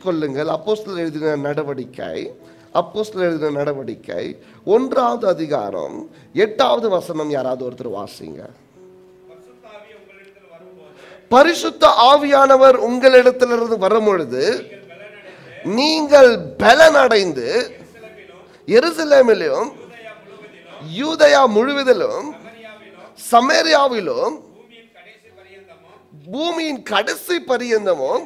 பெற்றுக்கொள்ளுங்கள் அப்போஸ்தலர் எழுதின நடவடிக்கை அப்போஸ்தலர் எழுதின நடவடிக்கை ஒன்றாவது அதிகாரம் எட்டாவது வசனம் யாராவது ஒருத்தர் வாசிங்க பரிசுத்த ஆவியானவர் உங்களிடத்திலிருந்து வரும் பொழுது நீங்கள் பலனடைந்து எருசலேமிலும் யூதயா முழுவதிலும் சமேரியாவிலும் பூமியின் கடைசி பரியந்தமும்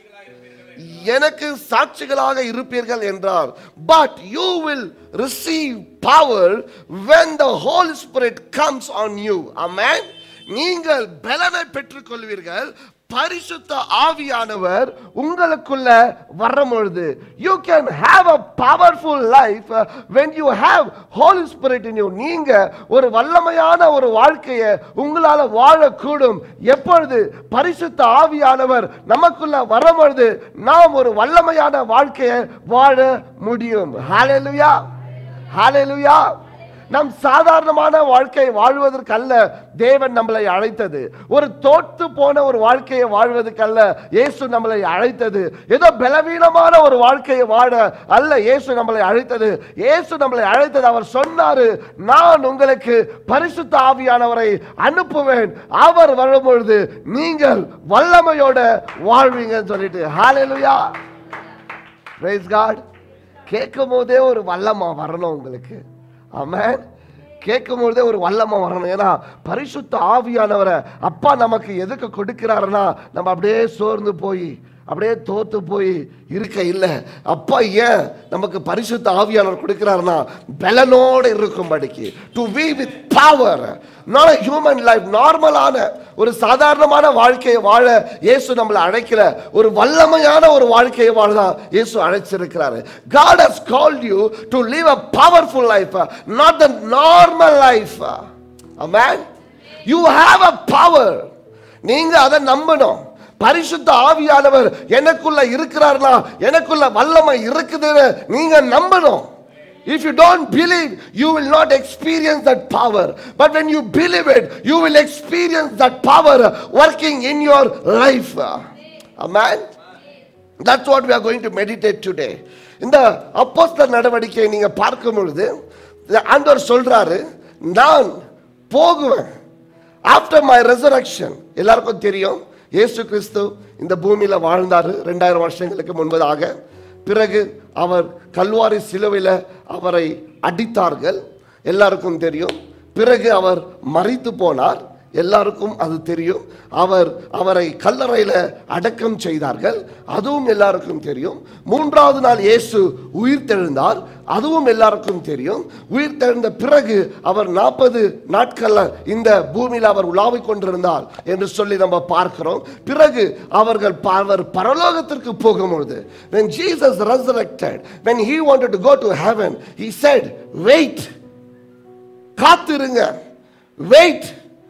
எனக்கு சாட்சிகளாக இருப்பீர்கள் என்றார் but you will receive power when the holy spirit comes on you amen நீங்கள் பலனை பெற்றுக்கொள்வீர்கள் பரிசுத்த ஆவியானவர் உங்களுக்குள்ள வரும்பொழுது you can have a powerful life when you have holy spirit in you நீங்க ஒரு வல்லமையான ஒரு வாழ்க்கையை உங்களால வாழக்கூடும் எப்பொழுது பரிசுத்த ஆவியானவர் நமக்குள்ள வரும்பொழுது நாம் ஒரு வல்லமையான வாழ்க்கையை வாழ முடியும் ஹalleluya ஹalleluya நம் சாதாரணமான வாழ்க்கை வாழ்வதற்கல்ல தேவன் நம்மளை அழைத்தது ஒரு தோற்று போன ஒரு வாழ்க்கையை வாழ்வதற்கல்ல இயேசு நம்மளை அழைத்தது ஏதோ பலவீனமான ஒரு வாழ்க்கையை வாழ அல்ல இயேசு நம்மளை அழைத்தது இயேசு நம்மளை அழைத்தது அவர் சொன்னாரு நான் உங்களுக்கு பரிசுத்த ஆவியானவரை அனுப்புவேன் அவர் வரும்பொழுது நீங்கள் வல்லமையோட வாழ்வீங்கன்னு சொல்லிட்டு ஹalleluya praise god கேட்கும் போதே ஒரு வல்லமா வரணும் உங்களுக்கு ஆமென் கேட்கும் பொழுதே ஒரு வல்லமா வரணும் ஏன்னா பரிசுத்த ஆவியானவரை அப்பா நமக்கு எதுக்கு கொடுக்கிறாருன்னா நம்ம அப்படியே சோர்ந்து போய் அப்படியே தோத்து போய் இருக்க இல்லை அப்பா ஏன் நமக்கு பரிசுத்த ஆவியானவர் கொடுக்கிறாருன்னா பலனோடு இருக்கும்படிக்கு to we with power not human life நார்மலான ஒரு சாதாரணமான வாழ்க்கையை வாழ இயேசு நம்மளை அழைக்கிற ஒரு வல்லமையான ஒரு வாழ்க்கையை வாழ தான் இயேசு அழைச்சிருக்கிறாரு God has called you to live a powerful life not the normal life amen you have a power நீங்க அதை நம்பணும் பரிசுத்த ஆவியானவர் எனக்குள்ள இருக்கிறார்னா எனக்குள்ள வல்லமை இருக்குதுன்னு நீங்க நம்பணும் If you don't believe, you will not experience that power. But when you believe it, you will experience that power working in your life. Amen. That's what we are going to meditate today. இந்த அப்போஸ்தலர் நடவடிக்கையை நீங்க பார்க்கும் பொழுது ஆண்டவர் சொல்றாரு நான் போகுவேன் after my resurrection எல்லாருக்கும் தெரியும் இயேசு கிறிஸ்து இந்த பூமியில வாழ்ந்தாரு ரெண்டாயிரம் வருஷங்களுக்கு முன்பதாக பிறகு அவர் கல்வாரி சிலுவையில் அவரை அடித்தார்கள் எல்லாருக்கும் தெரியும் பிறகு அவர் மறித்து போனார் எல்லாருக்கும் அது தெரியும் அவர் அவரை கல்லறையில் அடக்கம் செய்தார்கள் அதுவும் எல்லாருக்கும் தெரியும் மூன்றாவது நாள் இயேசு உயிர் தெழுந்தார் அதுவும் எல்லாருக்கும் தெரியும் உயிர் தெழுந்த பிறகு அவர் நாற்பது நாட்கள்ல இந்த பூமியில் அவர் உலாவிக் கொண்டிருந்தார் என்று சொல்லி நம்ம பார்க்கிறோம் பிறகு அவர்கள் ப- அவர் பரலோகத்திற்கு போகும்பொழுது when Jesus resurrected when he wanted to go to heaven he said wait காத்திருங்க wait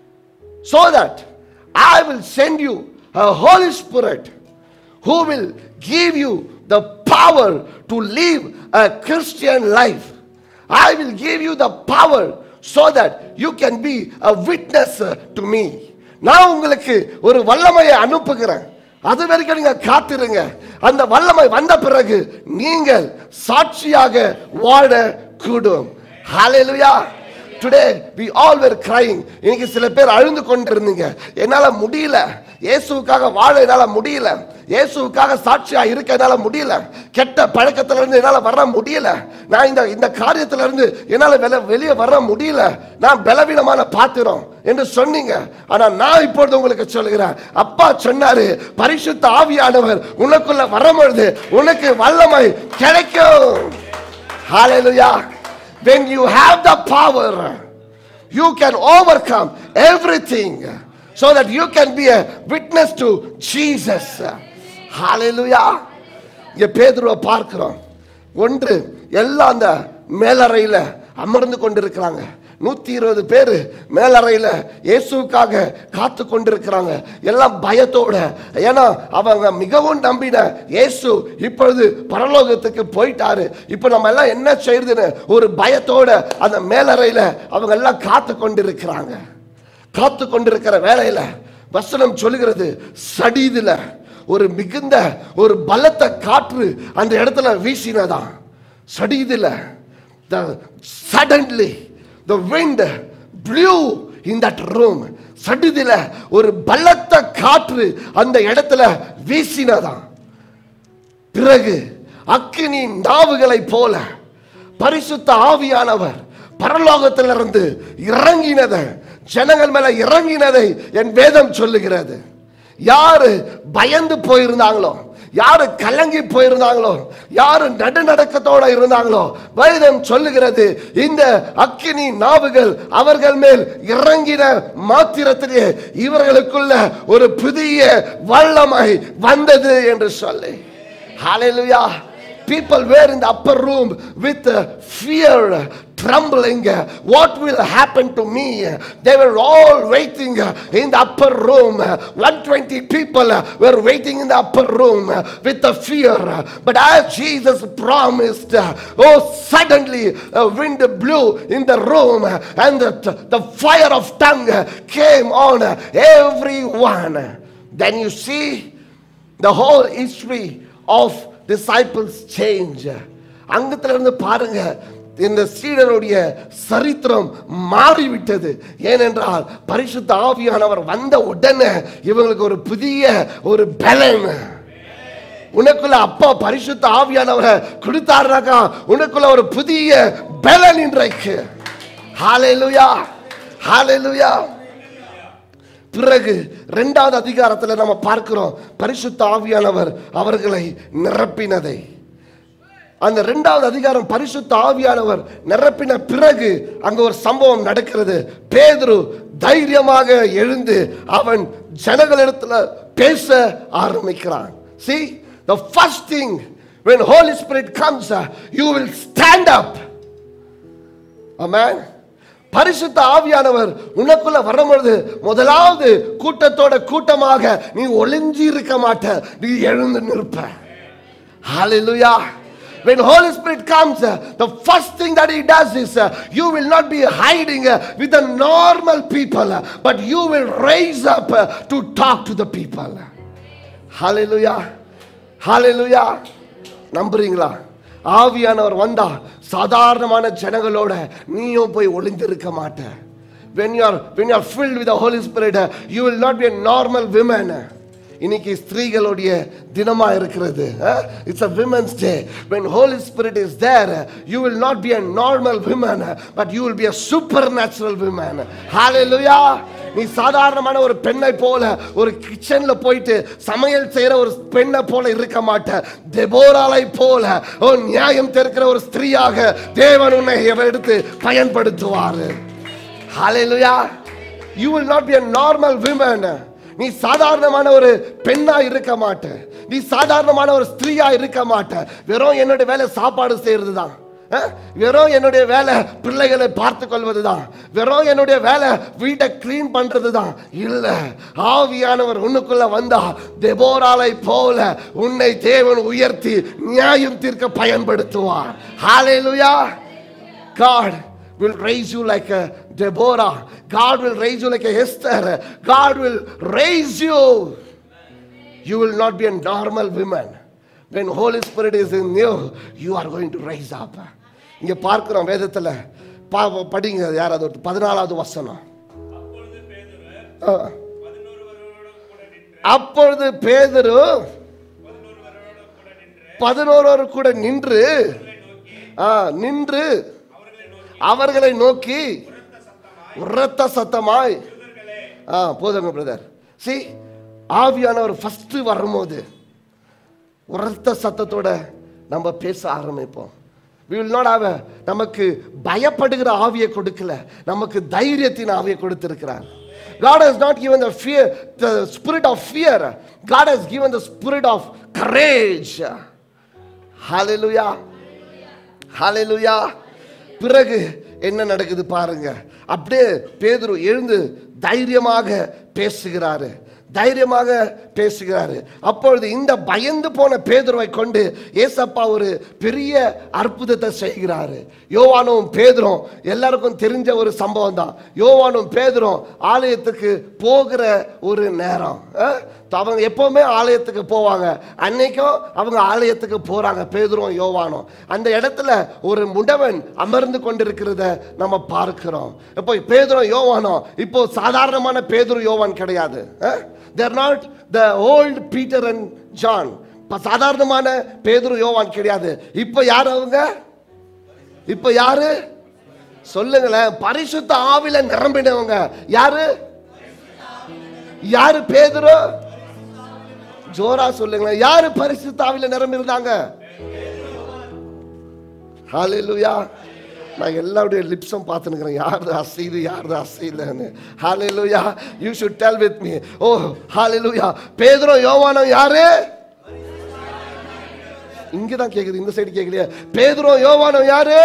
so that I will send you a Holy Spirit who will give you the power to live a Christian life. I will give you the power so that you can be a witness uh, to me. நான் உங்களுக்கு ஒரு வல்லமையை அனுப்புகிறேன் அது வரைக்கும் நீங்க காத்திருங்க அந்த வல்லமை வந்த பிறகு நீங்கள் சாட்சியாக வாழ கூடும் hallelujah today we all were crying இன்னைக்கு சில பேர் அழுந்து கொண்டிருந்தீங்க என்னால முடியல இயேசுவுக்காக வாழ என்னால முடியல இயேசுவுக்காக சாட்சியா இருக்க என்னால முடியல கெட்ட பழக்கத்துல இருந்து என்னால வர முடியல நான் இந்த இந்த காரியத்துல இருந்து என்னால வெளி வெளியே வர முடியல நான் பலவீனமான பாத்திரம் என்று சொன்னீங்க ஆனா நான் இப்பொழுது உங்களுக்கு சொல்கிறேன் அப்பா சொன்னாரு பரிசுத்த ஆவியானவர் உனக்குள்ள வரும்பொழுது உனக்கு வல்லமை கிடைக்கும் Hallelujah. When you have the power, you can overcome everything so that you can be a witness to Jesus. Hallelujah. இங்க பேதுருவை பார்க்கிறோம் ஒன்று எல்லாம் அந்த மேலறையில அமர்ந்து கொண்டிருக்கிறாங்க நூத்தி இருபது பேர் மேலறையில இயேசுவுக்காக காத்து கொண்டிருக்கிறாங்க எல்லாம் பயத்தோட ஏன்னா அவங்க மிகவும் நம்பின இயேசு இப்பொழுது பரலோகத்துக்கு போயிட்டாரு இப்போ நம்ம எல்லாம் என்ன செய்யறதுன்னு ஒரு பயத்தோட அந்த மேலறையில அவங்க எல்லாம் காத்து கொண்டிருக்கிறாங்க காத்து கொண்டிருக்கிற வேலையில வசனம் சொல்லுகிறது சடிதுல ஒரு மிகுந்த ஒரு பலத்த காற்று அந்த இடத்துல வீசினதான் சடிதில the suddenly the wind blew in that room சடிதில ஒரு பலத்த காற்று அந்த இடத்துல வீசினதான் பிறகு அக்கினி நாவுகளைப் போல பரிசுத்த ஆவியானவர் பரலோகத்திலிருந்து இறங்கினதை ஜனங்கள் மேல இறங்கினதை என் வேதம் சொல்லுகிறது யாரு பயந்து போயிருந்தாங்களோ யாரு கலங்கி போயிருந்தாங்களோ யாரு நடுநடக்கத்தோட இருந்தாங்களோ வேதம் சொல்லுகிறது இந்த அக்கினி நாவுகள் அவர்கள் மேல் இறங்கின மாத்திரத்திலே இவர்களுக்குள்ள ஒரு புதிய வல்லமை வந்தது என்று சொல்லி Hallelujah. People were in the upper room with uh, fear, trembling. What will happen to me? They were all waiting uh, in the upper room. 120 people uh, were waiting in the upper room uh, with the fear. But as Jesus promised, uh, oh, suddenly a wind blew in the room uh, and the, the fire of tongue uh, came on uh, everyone. Then you see the whole history of disciples change அங்கத்துல இருந்து பாருங்க இந்த சீடனுடைய சரித்திரம் மாறிவிட்டது ஏனென்றால் பரிசுத்த ஆவியானவர் வந்த உடனே இவங்களுக்கு ஒரு புதிய ஒரு பலன் உனக்குள்ள அப்பா பரிசுத்த ஆவியானவரை கொடுத்தாருனாக்கா உனக்குள்ள ஒரு புதிய பலன் இன்றைக்கு ஹalleluya ஹalleluya பிறகு இரண்டாவது அதிகாரத்தில் நம்ம பார்க்கிறோம் பரிசுத்த ஆவியானவர் அவர்களை நிரப்பினதை அந்த இரண்டாவது அதிகாரம் பரிசுத்த ஆவியானவர் நிரப்பின பிறகு அங்க ஒரு சம்பவம் நடக்கிறது பேதுரு தைரியமாக எழுந்து அவன் ஜனங்களிடத்துல பேச ஆரம்பிக்கிறான் see the first thing when holy spirit comes uh, you will stand up amen பரிசுத்த ஆவியானவர் உனக்குள்ள வரும்பொழுது முதலாவது கூட்டத்தோட கூட்டமாக நீ ஒளிஞ்சி இருக்க மாட்ட நீ எழுந்து நிற்ப Hallelujah. When Holy Spirit comes, uh, the first thing that He does is uh, you will not be hiding uh, with the normal people, uh, but you will raise up uh, to talk to the people. Hallelujah. Hallelujah. நம்புறீங்களா ஆவியானவர் வந்தா சாதாரணமான ஜனங்களோட நீயும் போய் ஒளிந்திருக்க மாட்ட when you are when you are filled with the holy spirit uh, you will not be a normal woman இன்னைக்கு ஸ்திரீகளுடைய தினமா இருக்கிறது it's a women's day when holy spirit is there uh, you will not be a normal woman uh, but you will be a supernatural woman hallelujah நீ சாதாரணமான ஒரு பெண்ணை போல ஒரு கிச்சன்ல போயிட்டு சமையல் செய்யற ஒரு பெண்ணை போல இருக்க மாட்ட தெபோராலை போல ஒரு நியாயம் தெரிக்கிற ஒரு ஸ்திரீயாக தேவன் உன்னை எடுத்து பயன்படுத்துவாரு ஹalleluya you will not be a normal woman நீ சாதாரணமான ஒரு பெண்ணா இருக்க மாட்ட நீ சாதாரணமான ஒரு ஸ்திரீயா இருக்க மாட்ட வெறும் என்னுடைய வேலை சாப்பாடு செய்யறது தான் அஹ்? வெறும் என்னுடைய வேலை பிள்ளைகளை பார்த்து கொள்வதுதான் வெறும் என்னுடைய வேலை வீட்டை க்ளீன் பண்றதுதான் இல்ல ஆவியானவர் உன்னுக்குள்ள வந்தா தெபோராலை போல உன்னை தேவன் உயர்த்தி நியாயம் தீர்க்க பயன்படுத்துவார் ஹalleluya God will raise you like a Deborah. God will raise you like a Esther. God will raise you. You will not be a normal woman. When Holy Spirit is in you, you are going to rise up. இங்க பார்க்கிறோம் வேதத்துல பா- படிங்க யாராவது ஒரு பதினாலாவது வசனம் ஆ. அப்பொழுது பேதுரு பதினோரோரு கூட நின்று ஆ, நின்று அவர்களை நோக்கி உரத்த சத்தமாய் ஆ போதுங்க பிரதர் சி ஆவியானவர் ஃபர்ஸ்ட் வரும்போது உரத்த சத்தத்தோட நம்ம பேச ஆரம்பிப்போம் we will not have a நமக்கு பயப்படுகிற ஆவியை கொடுக்கல நமக்கு தைரியத்தின் ஆவியை கொடுத்திருக்கிறார் God has not given the fear the spirit of fear God has given the spirit of courage hallelujah hallelujah பிறகு என்ன நடக்குது பாருங்க அப்படியே பேதுரு எழுந்து தைரியமாக பேசுகிறாரு தைரியமாக பேசுகிறாரு அப்பொழுது இந்த பயந்து போன பேதுருவை கொண்டு ஏசப்பா ஒரு பெரிய அற்புதத்தை செய்கிறாரு யோவானும் பேதுரும் எல்லாருக்கும் தெரிஞ்ச ஒரு சம்பவம் தான் யோவானும் பேதுரும் ஆலயத்துக்கு போகிற ஒரு நேரம் அஹ், அவங்க எப்பவுமே ஆலயத்துக்கு போவாங்க அன்னைக்கும் அவங்க ஆலயத்துக்கு போறாங்க பேதுரும் யோவானும் அந்த இடத்துல ஒரு முடவன் அமர்ந்து கொண்டிருக்கிறத நம்ம பார்க்கிறோம் இப்போ பேதுரும் யோவானும் இப்போ சாதாரணமான பேதுரு யோவான் கிடையாது they're not the old Peter and John சாதாரணமான பேதுரு யோவான் கிடையாது இப்போ யார் அவங்க இப்போ யாரு சொல்லுங்களேன் பரிசுத்த ஆவில நிரம்பினவங்க யாரு யாரு பேதுரு ஜோரா சொல்லுங்களேன் யாரு பரிசுத்த ஆவில நிரம்பி இருந்தாங்க ஹalleluya நான் எல்லாருடைய லிப்ஸும் பார்த்துனுக்கிறேன் யாருது அசைது யாருது அசைலன்னு hallelujah you should tell with me oh hallelujah பேதுரு யோவானும் யாரு இங்க தான் கேக்குது இந்த சைடு கேட்கலையே பேதுரு யோவானும் யாரு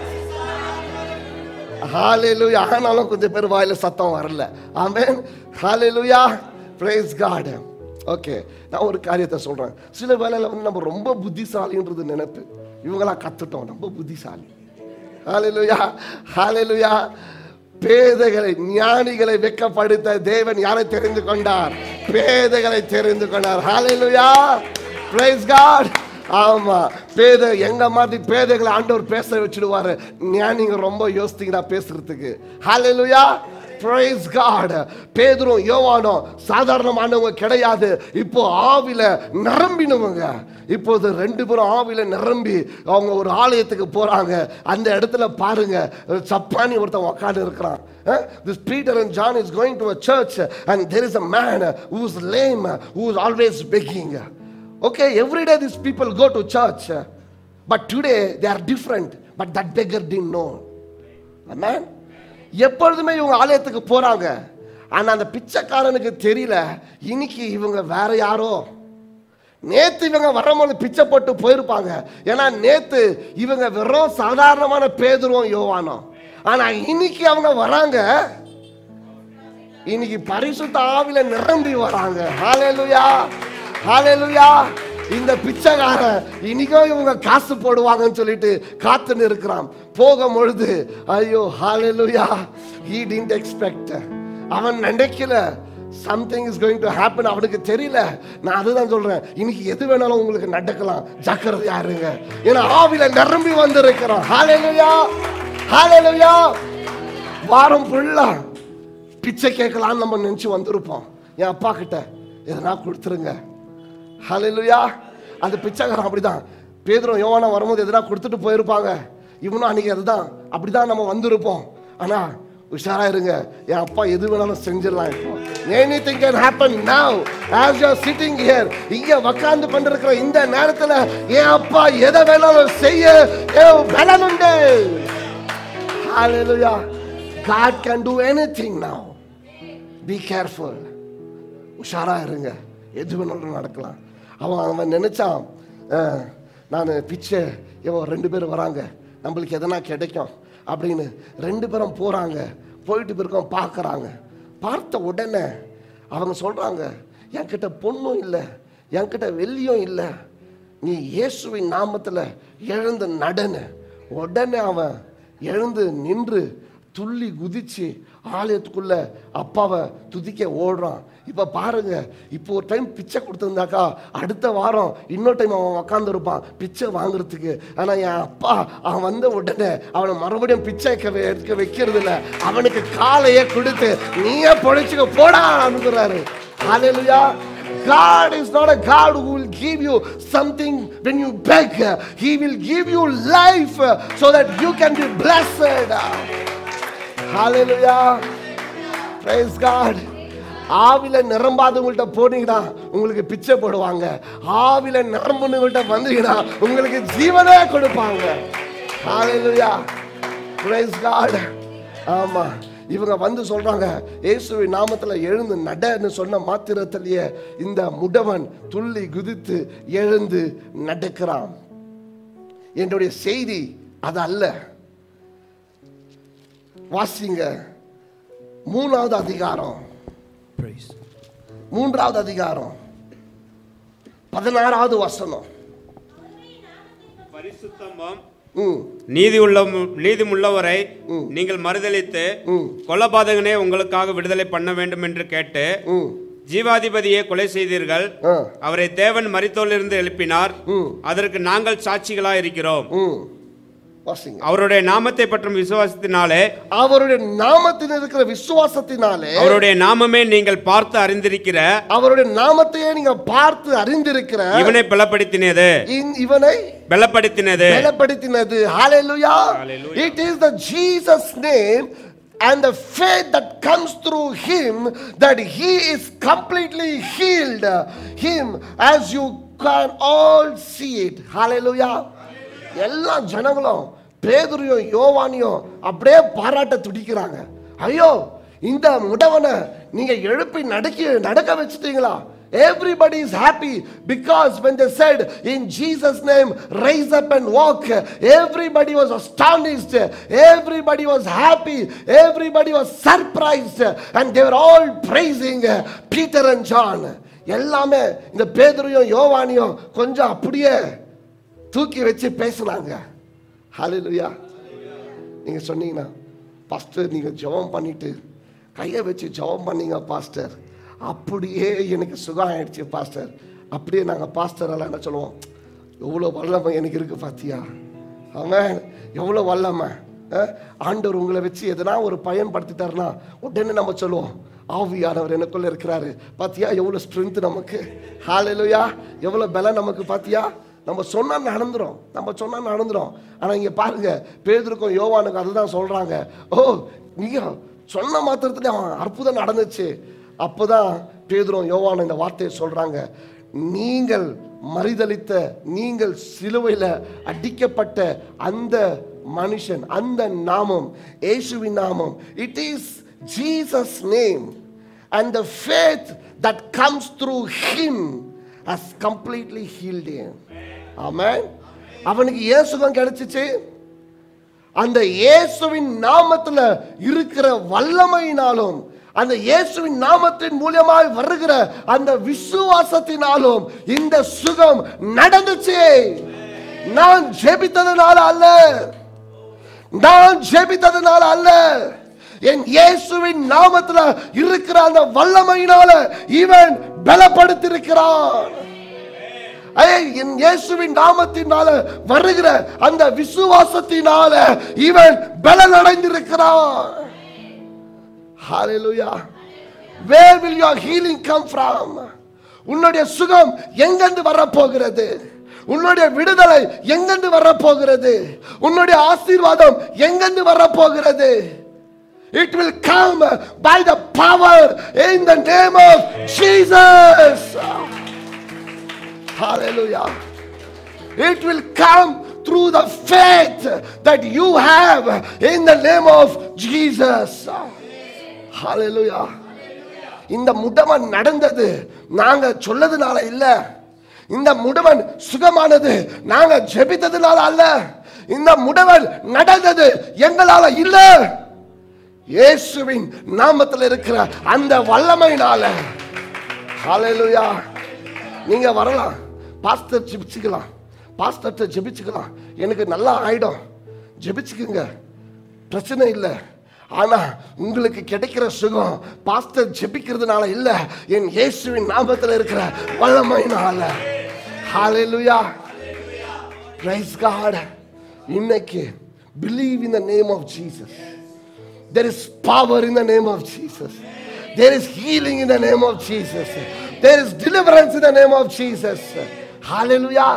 ஹalleluya ஆனாலும் கொஞ்சம் பேர் வாயில சத்தம் வரல amen hallelujah praise god okay நான் ஒரு காரியத்தை சொல்றேன் சில வேளையில வந்து நம்ம ரொம்ப புத்திசாலின்றது நினைப்பு இவங்களாம் கத்துட்டோம் ரொம்ப புத்திசாலி ஹalleluya ஹalleluya பேதைகளை ஞானிகளை வெக்கப்படுத்த தேவன் யாரை தெரிந்து கொண்டார் பேதைகளை தெரிந்து கொண்டார் ஹalleluya praise god ஆமா பேத எங்க மாதிரி பேதைகளை ஆண்டவர் பேச வச்சிடுவாரு ஞானிங்க ரொம்ப யோசித்தீங்கன்னா பேசுறதுக்கு ஹalleluya praise god பேதுரும் யோவானும் சாதாரணமானவங்க கிடையாது இப்போ ஆவில நிரம்பினவங்க இப்போது ரெண்டு பேரும் ஆவில நிரம்பி அவங்க ஒரு ஆலயத்துக்கு போறாங்க அந்த இடத்துல பாருங்க சப்பானி ஒருத்தன் உட்காந்து இருக்கிறான் Eh? This Peter and John is going to a church and there is a man who's lame, who's always begging. Okay, every day these people go to church, but today they are different. But that beggar didn't know. Amen? எப்பொழுதுமே இவங்க ஆலயத்துக்கு போறாங்க ஆனா அந்த பிச்சைக்காரனுக்கு தெரியல இன்னைக்கு இவங்க வேற யாரோ நேத்து இவங்க வரும்போது பிச்சை போட்டு போயிருப்பாங்க ஏன்னா நேத்து இவங்க வெறும் சாதாரணமான பேதுருவோம் யோவானோ ஆனா இன்னைக்கு அவங்க வராங்க இன்னைக்கு பரிசுத்த ஆவில நிரம்பி வராங்க ஹalleluya ஹalleluya இந்த பிச்சைக்காரன் இன்னைக்கும் இவங்க காசு போடுவாங்கன்னு சொல்லிட்டு காத்துன்னு இருக்கிறான் போகும் பொழுது ஐயோ ஹalleluya he didn't expect அவன் நினைக்கல something is going to happen அவனுக்கு தெரியல நான் அதுதான் சொல்றேன் இன்னைக்கு எது வேணாலும் உங்களுக்கு நடக்கலாம் ஜாக்கிரதையா இருங்க ஏன்னா ஆவில நிரம்பி வந்திருக்கிறோம் ஹalleluya ஹalleluya வாரம் ஃபுல்லா பிச்சை கேட்கலான்னு நம்ம நினைச்சு வந்திருப்போம் என் அப்பா கிட்ட எதனா கொடுத்துருங்க ஹalleluya அந்த பிச்சைக்காரன் அப்படிதான் பேதுரும் யோவானா வரும்போது எதனா கொடுத்துட்டு போயிருப்பாங்க இவனும் அன்னைக்கு அதுதான் அப்படிதான் நம்ம வந்திருப்போம் ஆனா உஷாரா இருங்க என் அப்பா எது வேணாலும் செஞ்சிடலாம் இப்போ anything can happen now as you are sitting here இங்க உட்கார்ந்து கொண்டிருக்கிற இந்த நேரத்துல என் அப்பா எதை வேணாலும் செய்ய என் பலன் உண்டு Hallelujah. God can do anything now. Be careful. உஷாரா இருங்க எது வேணாலும் நடக்கலாம் அவன் அவன் நினைச்சான் நான் பிச்சை இவன் ரெண்டு பேரும் வராங்க நம்மளுக்கு எதனா கிடைக்கும் அப்படின்னு ரெண்டு பேரும் போறாங்க போயிட்டு பிறக்கும் பார்க்கறாங்க பார்த்த உடனே அவங்க சொல்றாங்க என்கிட்ட பொண்ணும் இல்லை என்கிட்ட வெள்ளியும் இல்லை நீ இயேசுவின் நாமத்துல எழுந்து நடனு உடனே அவன் எழுந்து நின்று துள்ளி குதிச்சு ஆலயத்துக்குள்ள அப்பாவை துதிக்க ஓடுறான் இப்ப பாருங்க இப்போ ஒரு டைம் பிச்சை கொடுத்திருந்தாக்கா அடுத்த வாரம் இன்னொரு டைம் அவன் உட்கார்ந்து இருப்பான் பிச்சை வாங்குறதுக்கு ஆனா என் அப்பா அவன் வந்த உடனே அவனை மறுபடியும் பிச்சை வைக்க வை- எடுக்க வைக்கிறது இல்ல அவனுக்கு காலையே கொடுத்து நீயே பொழைச்சுக்க போடா அனுப்புறாரு ஹalleluya God is not a God who will give you something when you beg. He will give you life so that you can be blessed. Hallelujah. Praise God. ஆவில நிரம்பாதவங்கள்ட்ட போனீங்கன்னா உங்களுக்கு பிச்சை போடுவாங்க ஆவில நிரம்புனவங்கள்ட்ட வந்தீங்கன்னா உங்களுக்கு ஜீவனே கொடுப்பாங்க Hallelujah. Praise God. ஆமா இவங்க வந்து சொல்றாங்க இயேசுவின் நாமத்துல எழுந்து நடன்னு சொன்ன மாத்திரத்திலேயே இந்த முடவன் துள்ளி குதித்து எழுந்து நடக்கிறான் என்னுடைய செய்தி அது அல்ல வாசிங்க மூணாவது அதிகாரம் Praise. மூன்றாவது அதிகாரம் பதினாறாவது வசனம் பரிசுத்தமும் ம் நீதி உள்ள நீதிமுள்ளவரை நீங்கள் மறுதலித்து ம். கொலபாதகனே உங்களுக்காக விடுதலை பண்ண வேண்டும் என்று கேட்டு ம் ஜீவாதிபதியை கொலை செய்தீர்கள் ஆ அவரை தேவன் மரித்தோலிருந்து எழுப்பினார் ம் அதற்கு நாங்கள் சாட்சிகளாய் இருக்கிறோம் ம் வாசிங்க அவருடைய நாமத்தை பற்றும் விசுவாசத்தினாலே அவருடைய நாமத்தில் இருக்கிற விசுவாசத்தினாலே அவருடைய நாமமே நீங்கள் பார்த்து அறிந்திருக்கிற அவருடைய நாமத்தையே நீங்க பார்த்து அறிந்திருக்கிற இவனை பலப்படுத்தினது இந்த- இவனை பலப்படுத்தினது பலப்படுத்தினது hallelujah Hallelujah. it is the jesus name and the faith that comes through him that he is completely healed him as you can all see it hallelujah எல்லா ஜனங்களும் பேதுரையும் யோவானியும் அப்படியே பாராட்ட துடிக்கிறாங்க ஐயோ இந்த முடவனை நீங்க எழுப்பி நடக்க நடக்க வச்சிட்டீங்களா Everybody is happy because when they said in Jesus' name, rise up and walk, everybody was astonished, everybody was happy, everybody was surprised, and they were all praising Peter and John. எல்லாமே இந்த பேதுரையும் யோவானியும் கொஞ்சம் அப்படியே தூக்கி வச்சு பேசுனாங்க ஹalleluya நீங்க சொன்னீங்கன்னா pastor நீங்க ஜெபம் பண்ணிட்டு கையை வச்சு ஜெபம் பண்ணீங்க பாஸ்டர் அப்படியே எனக்கு சுகம் ஆயிடுச்சு பாஸ்டர் அப்படியே நாங்கள் பாஸ்டர் எல்லாம் என்ன சொல்லுவோம் எவ்வளோ வல்லமை எனக்கு இருக்கு பாத்தியா அவன் எவ்வளோ வல்லமை அஹ், ஆண்டவர் உங்களை வச்சு எதனா ஒரு பயன்படுத்திட்டாருன்னா உடனே நம்ம சொல்லுவோம் ஆவியானவர் எனக்குள்ள இருக்கிறாரு பாத்தியா எவ்வளோ ஸ்ட்ரென்த் நமக்கு ஹalleluya எவ்வளோ பலம் நமக்கு பாத்தியா நம்ம சொன்னா நடந்துரும் நம்ம சொன்னா நடந்துரும் ஆனா இங்க பாருங்க பேதருக்கும் யோவானுக்கும் அதுதான் சொல்றாங்க ஓ நீங்க சொன்ன மாத்திரத்துல அவன் அற்புதம் நடந்துச்சு அப்போதான் பேதுரும் யோவான் இந்த வார்த்தையை சொல்றாங்க நீங்கள் மறிதளித்த நீங்கள் சிலுவையில் அடிக்கப்பட்ட அந்த மனுஷன் அந்த நாமம் இயேசுவின் நாமம் it is Jesus name and the faith that comes through him has completely healed him amen அவனுக்கு ஏன் சுகம் கிடைச்சிச்சு அந்த இயேசுவின் நாமத்துல இருக்கிற வல்லமையினாலும் அந்த இயேசுவின் நாமத்தின் மூலியமாய் வருகிற அந்த விசுவாசத்தினாலும் இந்த சுகம் நடந்துச்சு நான் ஜெபித்ததுனால அல்ல நான் ஜெபித்ததுனால அல்ல என் இயேசுவின் நாமத்துல இருக்கிற அந்த வல்லமையினால இவன் பலப்படுத்திருக்கிறான் ஐயே, என் இயேசுவின் நாமத்தினால வருகிற அந்த விசுவாசத்தினால இவன் பலன் அடைந்திருக்கிறான் Hallelujah. Where will your healing come from? உன்னுடைய சுகம் எங்கிருந்து வரப்போகிறது உன்னுடைய விடுதலை எங்கிருந்து வரப்போகிறது உன்னுடைய ஆசீர்வாதம் எங்கிருந்து வரப்போகிறது It will come by the power in the name of Jesus. Hallelujah. It will come through the faith that you have in the name of Jesus. Hallelujah. இந்த முடவன் நடந்தது நாங்க சொல்லதுனால இல்ல இந்த முடவன் சுகமானது நாங்க ஜெபித்ததுனால அல்ல இந்த முடவன் நடந்தது எங்களால இல்ல இயேசுவின் நாமத்தில் இருக்கிற அந்த வல்லமையினால ஹalleluya நீங்க வரலாம் பாஸ்டர் ஜெபிச்சுக்கலாம் பாஸ்டர்கிட்ட ஜெபிச்சுக்கலாம் எனக்கு நல்லா ஆயிடும் ஜெபிச்சுக்குங்க பிரச்சனை இல்லை ஆனா உங்களுக்கு கிடைக்கிற சுகம் பாஸ்டர் ஜெபிக்கிறதுனால இல்ல என் இயேசுவின் நாமத்தில் இருக்கிற வல்லமையினால ஹalleluya praise god இன்னைக்கு believe in the name of jesus there is power in the name of jesus there is healing in the name of jesus there is deliverance in the name of jesus hallelujah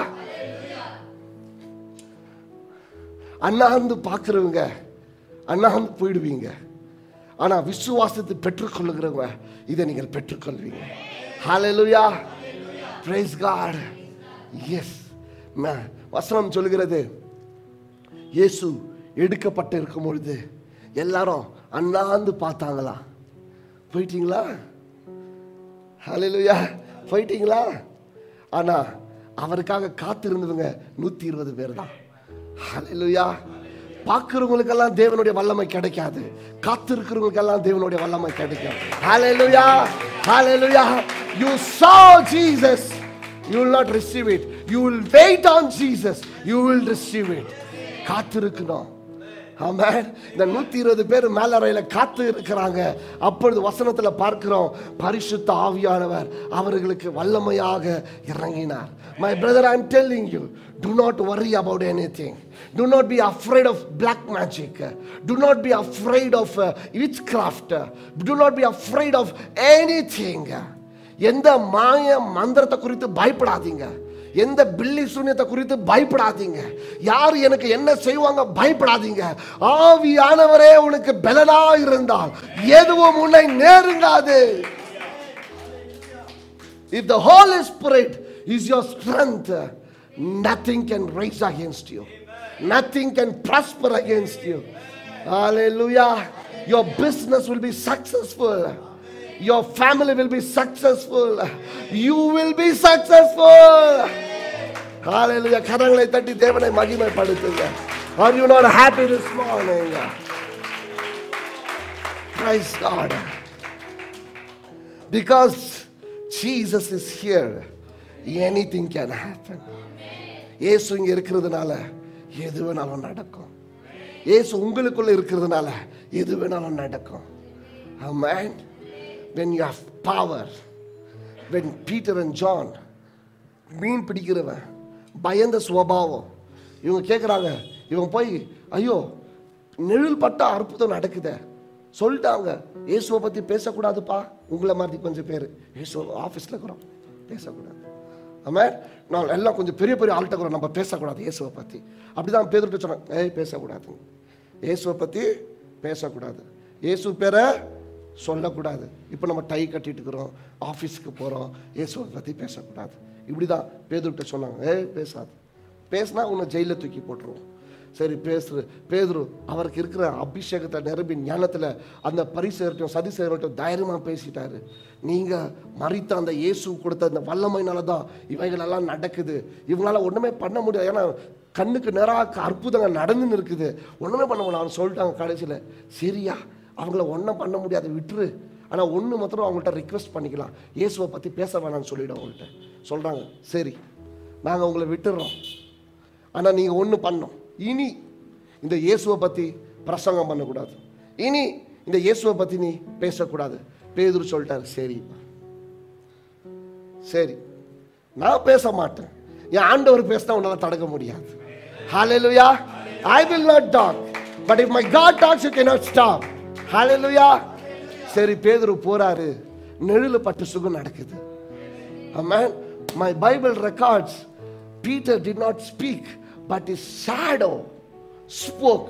அண்ணாந்து பார்க்குறவங்க அண்ணாந்து போயிடுவீங்க ஆனா விசுவாசத்தை பெற்றுக்கொள்ளுகிறவங்க இதை நீங்கள் பெற்றுக்கொள்வீங்க ஹalleluya praise god எஸ் வசனம் சொல்கிறது இயேசு எடுக்கப்பட்டு இருக்கும் பொழுது எல்லாரும் அண்ணாந்து பார்த்தாங்களா போயிட்டீங்களா ஹalleluya போயிட்டீங்களா ஆனா அவருக்காக காத்திருந்தவங்க நூத்தி இருபது பேர் தான் ஹalleluya பார்க்கிறவங்களுக்கெல்லாம் தேவனுடைய வல்லமை கிடைக்காது காத்திருக்கிறவங்களுக்கெல்லாம் தேவனுடைய வல்லமை கிடைக்கும் ஹalleluya Hallelujah. You saw Jesus. You will not receive it. You will wait on Jesus. You will receive it. காத்திருக்கணும் ஆமென் இந்த நூத்தி இருபது பேர் மேலறையில காத்து இருக்கிறாங்க அப்பொழுது வசனத்துல பார்க்கிறோம் பரிசுத்த ஆவியானவர் அவர்களுக்கு வல்லமையாக இறங்கினார் my brother I am telling you do not worry about anything do not be afraid of black magic do not be afraid of uh, witchcraft do not be afraid of anything எந்த மாய மந்திரத்தை குறித்து பயப்படாதீங்க எந்த பில்லி சூன்யத்தை குறித்து பயப்படாதீங்க யார் எனக்கு என்ன செய்வாங்க பயப்படாதீங்க ஆவியானவரே உனக்கு பலனா இருந்தால் எதுவும் உன்னை நேருங்காது If the Holy Spirit is your strength, nothing can rise against you. Nothing can prosper against you. Hallelujah. Your business will be successful. Your family will be successful. You will be successful. Hallelujah. கரங்களை தட்டி தேவனை மகிமைப்படுத்துங்க. Are you not happy this morning? Praise God. Because Jesus is here, anything can happen. இயேசு இங்க இருக்கிறதுனால எது வேணாலும் நடக்கும் இயேசு உங்களுக்குள்ள இருக்கிறதுனால எது வேணாலும் நடக்கும் Amen. When you have power, when Peter and John மீன் பிடிக்கிறவன் பயந்த சுபாவம் இவங்க கேட்குறாங்க இவங்க போய் ஐயோ நிழல் பட்ட அற்புதம் நடக்குதே சொல்லிட்டாங்க இயேசுவை பற்றி பேசக்கூடாதுப்பா உங்களை மாதிரி கொஞ்சம் பேர் இயேசு ஆஃபீஸில் இருக்கிறோம் பேசக்கூடாது ஆமாம் நான் எல்லாம் கொஞ்சம் பெரிய பெரிய ஆள்கிட்ட இருக்கிறோம் நம்ம பேசக்கூடாது இயேசுவை பற்றி அப்படி தான் பேர்கிட்ட சொன்னாங்க ஏய் பேசக்கூடாது இயேசுவை பற்றி பேசக்கூடாது இயேசு பேரை சொல்லக்கூடாது இப்போ நம்ம டை கட்டிட்டு இருக்கிறோம் ஆஃபீஸ்க்கு போகிறோம் இயேசுவை பற்றி பேசக்கூடாது இப்படி தான் பேதுருட்ட சொன்னாங்க ஏய் பேசாது பேசினா உன்னை ஜெயிலில் தூக்கி போட்டுருவோம் சரி பேசுரு பேதுரு அவருக்கு இருக்கிற அபிஷேகத்தை நிரம்பி ஞானத்தில் அந்த பரிசெயர்ட்டும் சதிசெயர்ட்டும் தைரியமாக பேசிட்டாரு நீங்கள் மறித்த அந்த இயேசு கொடுத்த அந்த வல்லமைனால தான் இவைகளெல்லாம் நடக்குது இவங்களால ஒன்றுமே பண்ண முடியாது ஏன்னா கண்ணுக்கு நேராக அற்புதங்கள் நடந்துன்னு இருக்குது ஒன்றுமே பண்ண முடியல அவன் சொல்லிட்டாங்க கடைசியில் சரியா அவங்கள ஒன்றும் பண்ண முடியாது விட்டுரு ஆனால் ஒன்று மாத்திரம் அவங்கள்ட்ட ரிக்வெஸ்ட் பண்ணிக்கலாம் இயேசுவை பற்றி பேச வேணாம்னு சொல்லிவிடும் அவங்கள்ட்ட சொல்கிறாங்க சரி நாங்கள் உங்களை விட்டுடுறோம் ஆனால் நீங்கள் ஒன்று பண்ணோம் இனி இந்த இயேசுவை பற்றி பிரசங்கம் பண்ணக்கூடாது இனி இந்த இயேசுவை பற்றி நீ பேசக்கூடாது பேதுரு சொல்லிட்டாரு சரி சரி நான் பேச மாட்டேன் என் ஆண்டவர் பேசினா உன்னால தடுக்க முடியாது ஹalleluya I will not talk but if my God talks you cannot stop hallelujah சரி பேதுரு போறாரு நிழல் பட்டு சுகம் நடக்குது Amen. My Bible records Peter did not speak, but his shadow spoke.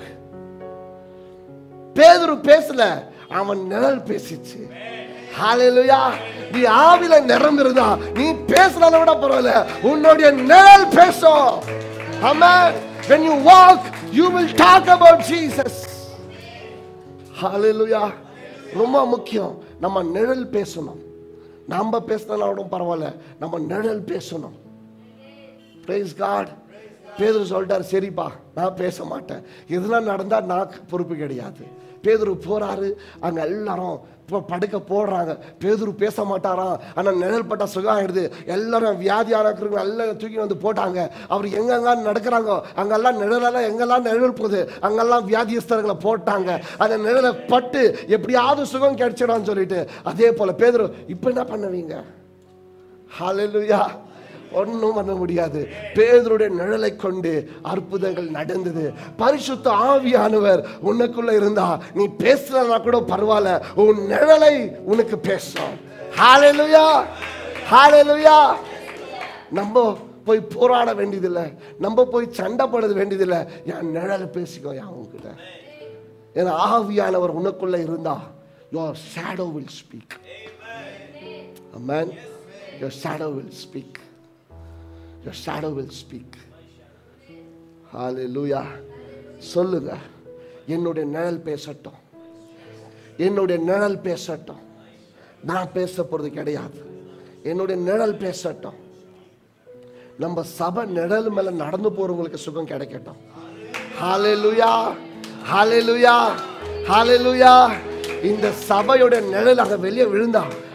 பேதுரு பேசல அவன் நிழல் பேசிச்சு ஹalleluya நீ ஆவில நிரம்பிருந்தா நீ பேசுறத விட பரவாயில்ல உன்னுடைய நிழல் பேசும் Amen. When you walk, you will talk about Jesus. ஹalleluya ரொம்ப முக்கியம் நம்ம நிழல் பேசணும் நம்ம பேசினாலும் பரவாயில்ல நம்ம நிழல் பேசணும் பிரைஸ் காட் பேதுரு சொல்லிட்டார் சரிப்பா நான் பேச மாட்டேன் இதெல்லாம் நடந்தா நான் பொறுப்பு கிடையாது பேதுரு போறாரு அங்க எல்லாரும் இப்போ படுக்க போடுறாங்க பேதுரு பேச மாட்டாராம் ஆனா நிழல் பட்டா சுகம் ஆயிடுது எல்லாரும் வியாதியான இருக்கிறவங்க எல்லாம் தூக்கி வந்து போட்டாங்க அவர் எங்கெங்க நடக்கிறாங்க அங்கெல்லாம் நிழலெல்லாம் எங்கெல்லாம் நிழல் போகுது அங்கெல்லாம் வியாதியஸ்தர்களை போட்டாங்க அந்த நிழலை பட்டு எப்படியாவது சுகம் கிடைச்சிடான்னு சொல்லிட்டு அதே போல பேதுரு இப்போ என்ன பண்ணுவீங்க ஹalleluya ஒன்றும் பண்ண முடியாது பேதருடைய நிழலை கொண்டு அற்புதங்கள் நடந்தது பரிசுத்த ஆவியானவர் உனக்குள்ள இருந்தா நீ பேசலனா கூட பரவாயில்ல உன் நிழலை உனக்கு பேசும் ஹalleluya ஹalleluya நம்ம போய் போராட வேண்டியதில்லை நம்ம போய் சண்டை போட வேண்டியதில்லை என் நிழலை பேசிக்கோ என் உங்ககிட்ட ஏன்னா ஆவியானவர் உனக்குள்ள இருந்தா your shadow will speak Amen. Your shadow will speak. Your shadow will speak. Hallelujah. சொல்லுங்க என்னுடைய நிழல் பேசட்டும் என்னுடைய நிழல் பேசட்டும் நான் பேச போறது கிடையாது என்னுடைய நிழல் பேசட்டும் நம்ம சபை நிழல் மேல நடந்து போறவங்களுக்கு சுகம் கிடைக்கட்டும் ஹalleluya ஹalleluya ஹalleluya இந்த சபையோட நிழல் அங்க வெளியே விழுந்தா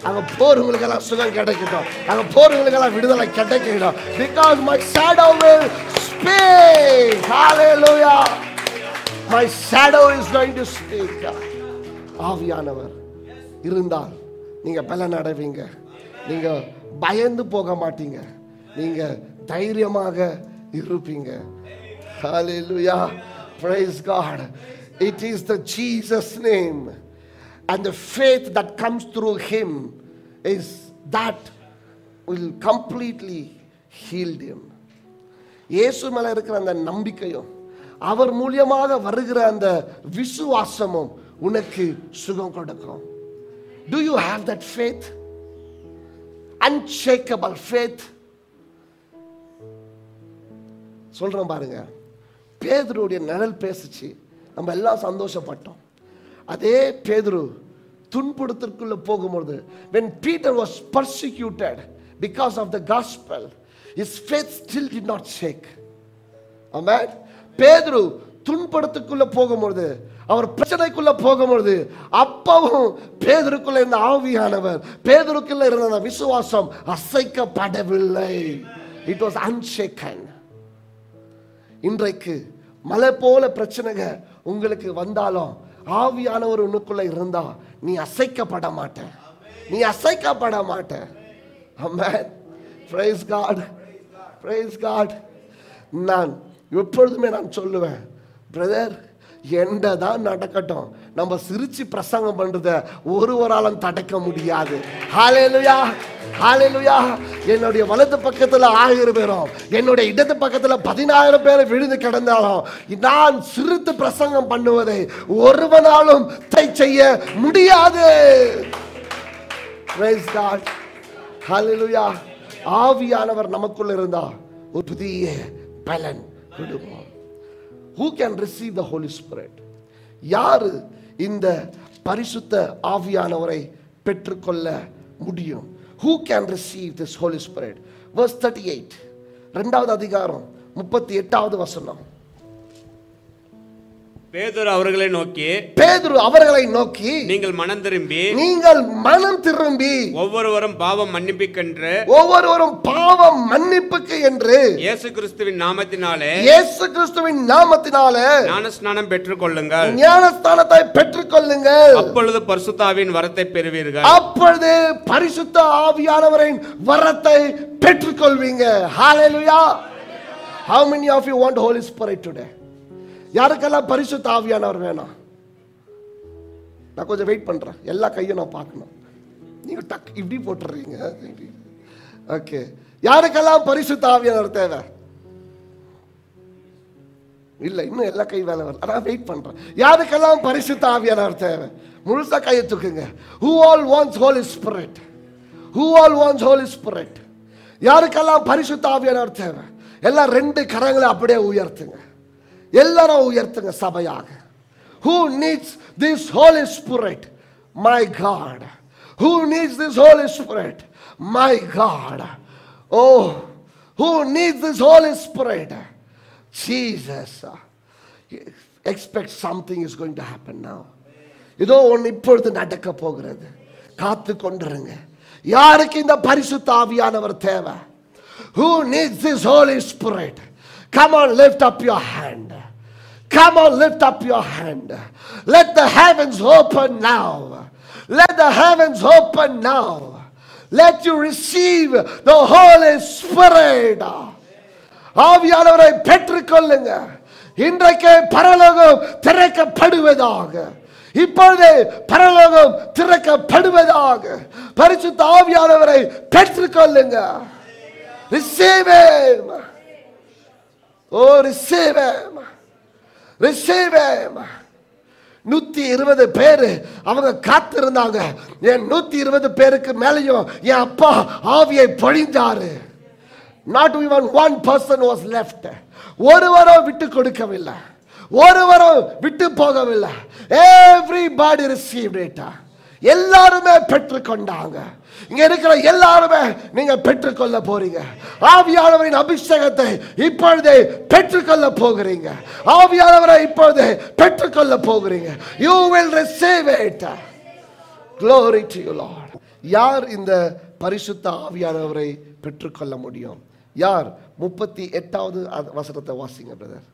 அங்க போறவங்களுக்கெல்லாம் சுகம் கிடைக்கட்டும் அங்க போறவங்களுக்கெல்லாம் விடுதலை கிடைக்கட்டும் because my shadow will speak hallelujah my shadow is going to speak ஆவியானவர் இருந்தால் நீங்க பலன் அடைவீங்க நீங்க பயந்து போக மாட்டீங்க நீங்க தைரியமாக இருப்பீங்க hallelujah praise god it is the jesus name and the faith that comes through him is that will completely heal him இயேசு மேல இருக்கிற அந்த நம்பிக்கையும் அவர் மூலியமாக வருகிற அந்த விசுவாசமும் உனக்கு சுகம் கொடுக்கும் do you have that faith unshakable faith சொல்றேன் பாருங்க பேதுருடைய நிழல் பேசுச்சு நம்ம எல்லாம் சந்தோஷப்பட்டோம் அதே பேதுரு துன்புறுத்திற்குள்ள போகும்போது when peter was persecuted because of the gospel his faith still did not shake ஆமென் பேதுரு துன்படுத்துக்குள்ள போகும்பொழுது அவர் பிரச்சனைக்குள்ள போகும்பொழுது அப்பவும் பேதருக்குள்ள இருந்த ஆவியானவர் பேதருக்குள்ள இருந்த அந்த விசுவாசம் அசைக்கப்படவில்லை இட் வாஸ் அன்ஷேக்கன் இன்றைக்கு மலை போல பிரச்சனைக உங்களுக்கு வந்தாலும் ஆவியானவர் உனக்குள்ள இருந்தா நீ அசைக்கப்பட மாட்ட நீ அசைக்கப்பட மாட்ட ஆமென் praise god praise god நான் எப்பொழுதுமே நான் சொல்லுவேன் பிரதர் என்னதான் நடக்கட்டும் நம்ம சிரிச்சு பிரசங்கம் பண்றத ஒருவராலும் தடுக்க முடியாது ஹalleluya ஹalleluya என்னுடைய வலது பக்கத்துல ஆயிரம் பேரும் என்னுடைய இடது பக்கத்துல பதினாயிரம் பேர் விழுந்து கிடந்தாலும் நான் சிரித்து பிரசங்கம் பண்ணுவதை ஒருவனாலும் தை செய்ய முடியாது Praise God. Hallelujah. ஆவியானவர் நமக்குள்ள இருந்தா ஒரு புதிய பலன் விடுவோம் who can receive the holy spirit யாரு இந்த பரிசுத்த ஆவியானவரை பெற்றுக்கொள்ள முடியும் who can receive this holy spirit verse 38 இரண்டாவது அதிகாரம் முப்பத்தி எட்டாவது வசனம் பேதுரு அவர்களை நோக்கி பேதுரு அவர்களை நோக்கி நீங்கள் மனம் திரும்பி நீங்கள் மனம் திரும்பி ஒவ்வொருவரும் பாவம் மன்னிப்புக்கென்று ஒவ்வொருவரும் பாவம் மன்னிப்புக்கு என்று இயேசு கிறிஸ்துவின் நாமத்தினாலே இயேசு கிறிஸ்துவின் நாமத்தினால ஞானஸ்நானம் பெற்றுக் கொள்ளுங்கள் ஞானஸ்தானத்தை பெற்றுக்கொள்ளுங்கள் அப்பொழுது பரிசுத்தாவின் வரத்தை பெறுவீர்கள் அப்பொழுது பரிசுத்த ஆவியானவரின் வரத்தை பெற்றுக்கொள்வீங்க ஹalleluya how many of you want holy spirit today யாருக்கெல்லாம் பரிசுத்த ஆவியானவர் வேணும் நான் கொஞ்சம் வெயிட் பண்றேன் எல்லா கையும் நான் பார்க்கணும் நீங்க டக் இப்படி போட்டுறீங்க ஓகே யாருக்கெல்லாம் பரிசுத்த ஆவியானவர் தேவை இல்ல இன்னும் எல்லா கை வேலை வரல அதான் வெயிட் பண்றேன் யாருக்கெல்லாம் பரிசுத்த ஆவியானவர் தேவை முழுசா கையை தூக்குங்க who all wants holy spirit who all wants holy spirit யாருக்கெல்லாம் பரிசுத்த ஆவியானவர் தேவை எல்லாம் ரெண்டு கரங்களை அப்படியே உயர்த்துங்க எல்லாரும் உயர்த்துங்க சபையாக who needs this holy spirit my god who needs this holy spirit my god oh who needs this holy spirit jesus expect something is going to happen now இதோ ஒன்று இப்பொழுது நடக்க போகிறது காத்து கொண்டிருங்க யாருக்கு இந்த பரிசுத்த ஆவியானவர் தேவை who needs this holy spirit come on lift up your hand come on lift up your hand let the heavens open now let the heavens open now let you receive the holy spirit ஆவியானவரை பெற்றுக்கொள்ளுங்க இன்றைக்கு பரலோகம் திறக்கப்படுவதாக இப்பொழுது பரலோகம் திறக்கப்படுவதாக பரிசுத்த ஆவியானவரை பெற்றுக்கொள்ளுங்க receive him oh receive him receive him நூத்தி இருபது பேரு அவங்க காத்திருந்தாங்க என் நூத்தி இருபது பேருக்கு மேலேயும் என் அப்பா ஆவியை பொழிந்தாரு not even one person was left ஒருவரும் விட்டு கொடுக்கவில்லை ஒருவரும் விட்டு போகவில்லை எவ்ரிபாடி ரிசீவ் டேட்டா எல்லாருமே பெற்றுக்கொண்டாங்க இங்க இருக்கிற எல்லாருமே நீங்க பெற்றுக்கொள்ள போறீங்க ஆவியானவரின் அபிஷேகத்தை இப்பொழுதே பெற்றுக்கொள்ள போகிறீங்க ஆவியானவரை இப்பொழுதே பெற்றுக்கொள்ள போகிறீங்க you will receive it Glory to you, Lord. யார் இந்த பரிசுத்த ஆவியானவரை பெற்றுக்கொள்ள முடியும் யார் முப்பத்தி எட்டாவது அ- வசனத்தை வாசிங்க பிரதர்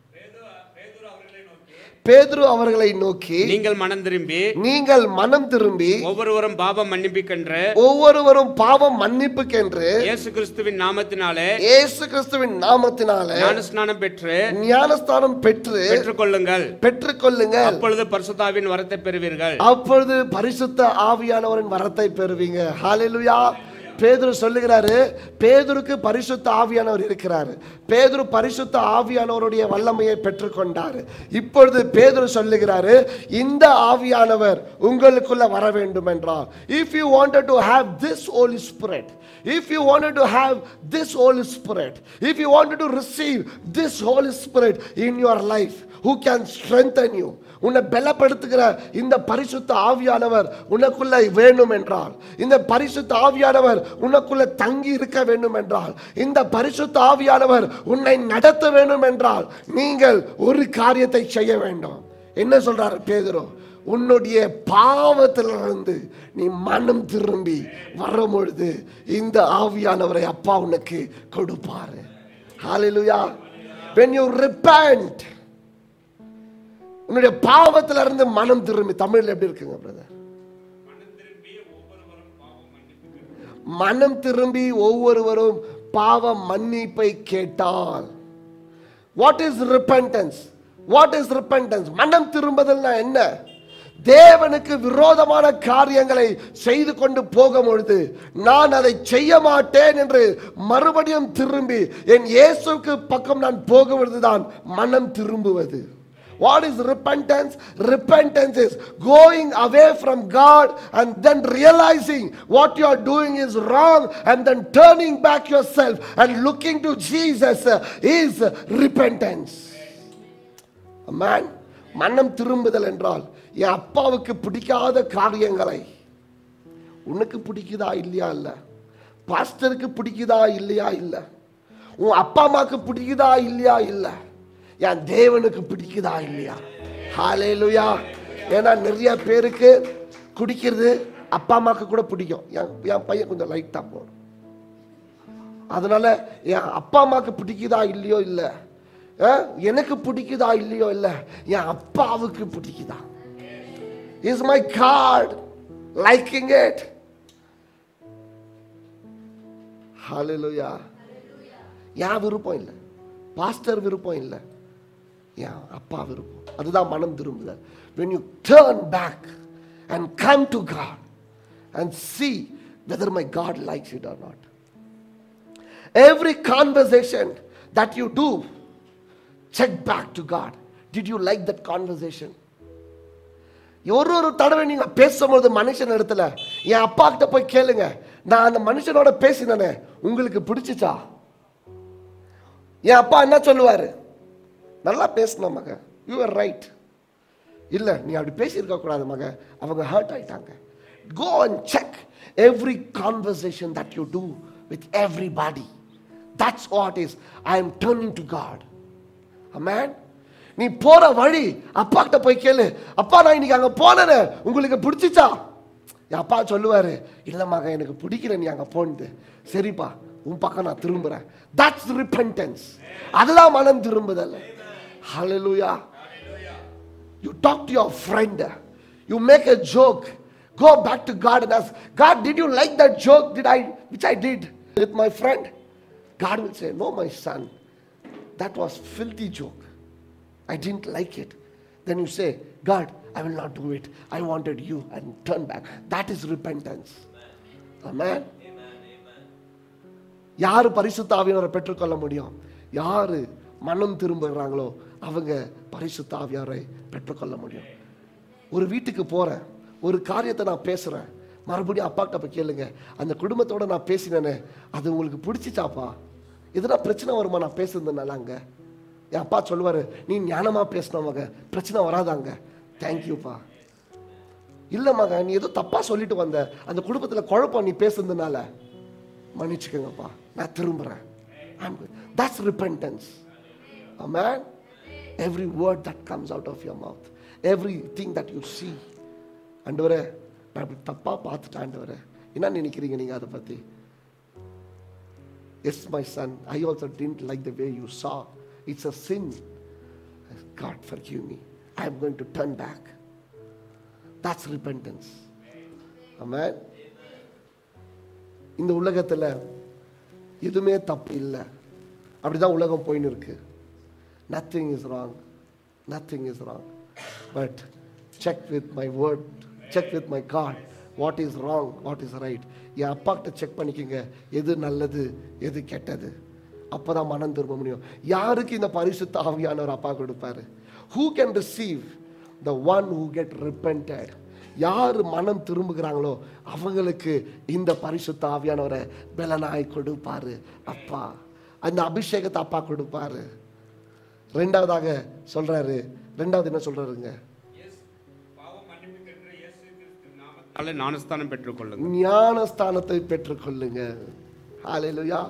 பேதுரு அவர்களை நோக்கி நீங்கள் மனம் திரும்பி நீங்கள் மனம் திரும்பி ஒவ்வொருவரும் பாவம் மன்னிப்பிக்கின்ற ஒவ்வொருவரும் பாவம் மன்னிப்புக்கென்று இயேசு கிறிஸ்துவின் நாமத்தினாலே இயேசு கிறிஸ்துவின் நாமத்தினாலே ஞானஸ்நானம் பெற்று ஞானஸ்தானம் பெற்று பெற்றுக்கொள்ளுங்கள் பெற்றுக்கொள்ளுங்க அப்பொழுது பரிசுத்தாவின் வரத்தை பெறுவீர்கள் அப்பொழுது பரிசுத்த ஆவியானவரின் வரத்தை பெறுவீங்க ஹalleluya பேதுரு சொல்லுகிறாரு பேதுருக்கு பரிசுத்த ஆவியானவர் இருக்கிறாரு பேதுரு பரிசுத்த ஆவியானவருடைய வல்லமையை பெற்றுக்கொண்டாரு இப்பொழுது பேதுரு சொல்லுகிறாரு இந்த ஆவியானவர் உங்களுக்குள்ள வர வேண்டும் என்றால் if you wanted to have this holy spirit if you wanted to have this holy spirit if you wanted to receive this holy spirit in your life who can strengthen you உன்னை பலப்படுத்துகிற இந்த பரிசுத்த ஆவியானவர் உனக்குள்ள வேணும் என்றால் இந்த பரிசுத்த ஆவியானவர் உனக்குள்ள தங்கி இருக்க வேண்டும் என்றால் இந்த பரிசுத்த ஆவியானவர் உன்னை நடத்த வேண்டும் என்றால் நீங்கள் ஒரு காரியத்தை செய்ய வேண்டும் என்ன சொல்றாரு பேதுரு உன்னுடைய பாவத்திலிருந்து நீ மனம் திரும்பி வரும் பொழுது இந்த ஆவியானவரை அப்பா உனக்கு கொடுப்பாரு ஹalleluya when you repent உன்னுடைய பாவத்துல இருந்து மனம் திரும்பி தமிழ்ல எப்படி இருக்குங்க பிரதர் மனம் திரும்பி ஒவ்வொருவரும் பாவ மன்னிப்பை கேட்டால் what is repentance what is repentance மனம் திரும்புதல்னா என்ன தேவனுக்கு விரோதமான காரியங்களை செய்து கொண்டு போகும் பொழுது நான் அதை செய்ய மாட்டேன் என்று மறுபடியும் திரும்பி என் இயேசுக்கு பக்கம் நான் போகும் பொழுதுதான் மனம் திரும்புவது What is repentance? Repentance is going away from God and then realizing what you are doing is wrong and then turning back yourself and looking to Jesus uh, is repentance. Man, மனம் திரும்புதல் என்றால் என் அப்பாவுக்கு பிடிக்காத காரியங்களை உனக்கு பிடிக்குதா இல்லையா இல்ல பாஸ்டருக்கு பிடிக்குதா இல்லையா இல்ல உன் அப்பா அம்மாக்கு பிடிக்குதா இல்லையா இல்ல என் தேவனுக்கு பிடிக்குதா இல்லையா ஹalleluya ஏன்னா நிறைய பேருக்கு குடிக்கிறது அப்பா அம்மாக்கு கூட பிடிக்கும் என் என் பையன் கொஞ்சம் லைட்டா போடும் அதனால என் அப்பா அம்மாக்கு பிடிக்குதா இல்லையோ இல்ல அஹ், எனக்கு பிடிக்குதா இல்லையோ இல்ல என் அப்பாவுக்கு பிடிக்குதா is my God liking it hallelujah என் விருப்பம் இல்லை பாஸ்டர் விருப்பம் இல்லை என் அப்பா விருப்பம் அதுதான் மனம் திரும்புதல் when you turn back and come to God and see whether my God likes it or not every conversation that you do check back to God did you like that conversation ஒரு ஒரு தடவை நீங்க பேசும்போது மனுஷன் இடத்துல என் அப்பா கிட்ட போய் கேளுங்க நான் அந்த மனுஷனோட பேசினேனே உங்களுக்கு பிடிச்சிச்சா என் அப்பா என்ன சொல்லுவாரு நல்லா பேசின மக யூ ஆர் ரைட் இல்ல நீ அப்படி பேசியிருக்க கூடாது மக அவங்க ஹர்ட் ஆயிட்டாங்க go and check every conversation that you do with everybody that's what is I am turning to God amen நீ போற வழி அப்பா கிட்ட போய் கேளு அப்பா நான் இன்னைக்கு அங்க போனேனே உங்களுக்கு பிடிச்சிச்சா என் அப்பா சொல்லுவாரு இல்ல மக எனக்கு பிடிக்கல நீ அங்க போனது சரிப்பா உன் பக்கம் நான் திரும்புறேன் தட்ஸ் ரிப்பன்டன்ஸ் அதுதான் மனம் திரும்புதல் ஹalleluya you talk to your friend you make a joke go back to god and ask god did you like that joke did i which i did with my friend god will say no my son that was filthy joke I didn't like it. Then you say, God, I will not do it. I wanted you and turn back. That is repentance. Amen. யாரு பரிசுத்த ஆவியானவரை பெற்றுக்கொள்ள முடியும் யாரு மனம் திரும்புகிறாங்களோ அவங்க பரிசுத்த ஆவியாரை பெற்றுக்கொள்ள முடியும் ஒரு வீட்டுக்கு போறேன் ஒரு காரியத்தை நான் பேசுறேன் மறுபடியும் அப்பா கிட்ட போய் கேளுங்க அந்த குடும்பத்தோட நான் பேசினேனே அது உங்களுக்கு பிடிச்சிச்சாப்பா எதுனா பிரச்சனை வருமா நான் பேசுறதுனால அங்க என் அப்பா சொல்லுவாரு நீ ஞானமா பேசின மக பிரச்சனை வராதாங்க தேங்க்யூப்பா இல்ல மக நீ ஏதோ தப்பா சொல்லிட்டு வந்த அந்த குடும்பத்துல குழப்பம் நீ பேசுனதுனால மன்னிச்சுக்கோங்கப்பா நான் திரும்புறேன் that's repentance amen every word that comes out of your mouth everything that you see ஆண்டவரே நான் இப்படி தப்பா பார்த்துட்டேன் ஆண்டவரே என்ன நினைக்கிறீங்க நீங்க அதை பத்தி yes my son I also tend like the way you saw it's a sin God forgive me I am going to turn back that's repentance ஆமாம் இந்த உலகத்தில் எதுவுமே தப்பு இல்லை அப்படிதான் உலகம் போயின்னு இருக்கு nothing is wrong nothing is wrong but check with my word check with my God what is wrong what is right என் அப்பா கிட்ட செக் பண்ணிக்கோங்க எது நல்லது எது கெட்டது அப்பதான் மனம் திரும்ப முடியும் யாருக்கு இந்த பரிசுத்த ஆவியானவர் அப்பா கொடுப்பாரு who can receive the one who get repented யார் மனம் திரும்புகிறாங்களோ அவங்களுக்கு இந்த பரிசுத்த ஆவியானவரை பலனாய் கொடுப்பாரு அப்பா அந்த அபிஷேகத்தை அப்பா கொடுப்பாரு ரெண்டாவதாக சொல்றாரு ரெண்டாவது என்ன சொல்றாருங்க அதனால ஞானஸ்தானம் பெற்றுக்கொள்ளுங்க ஞானஸ்தானத்தை பெற்றுக்கொள்ளுங்க ஹalleluya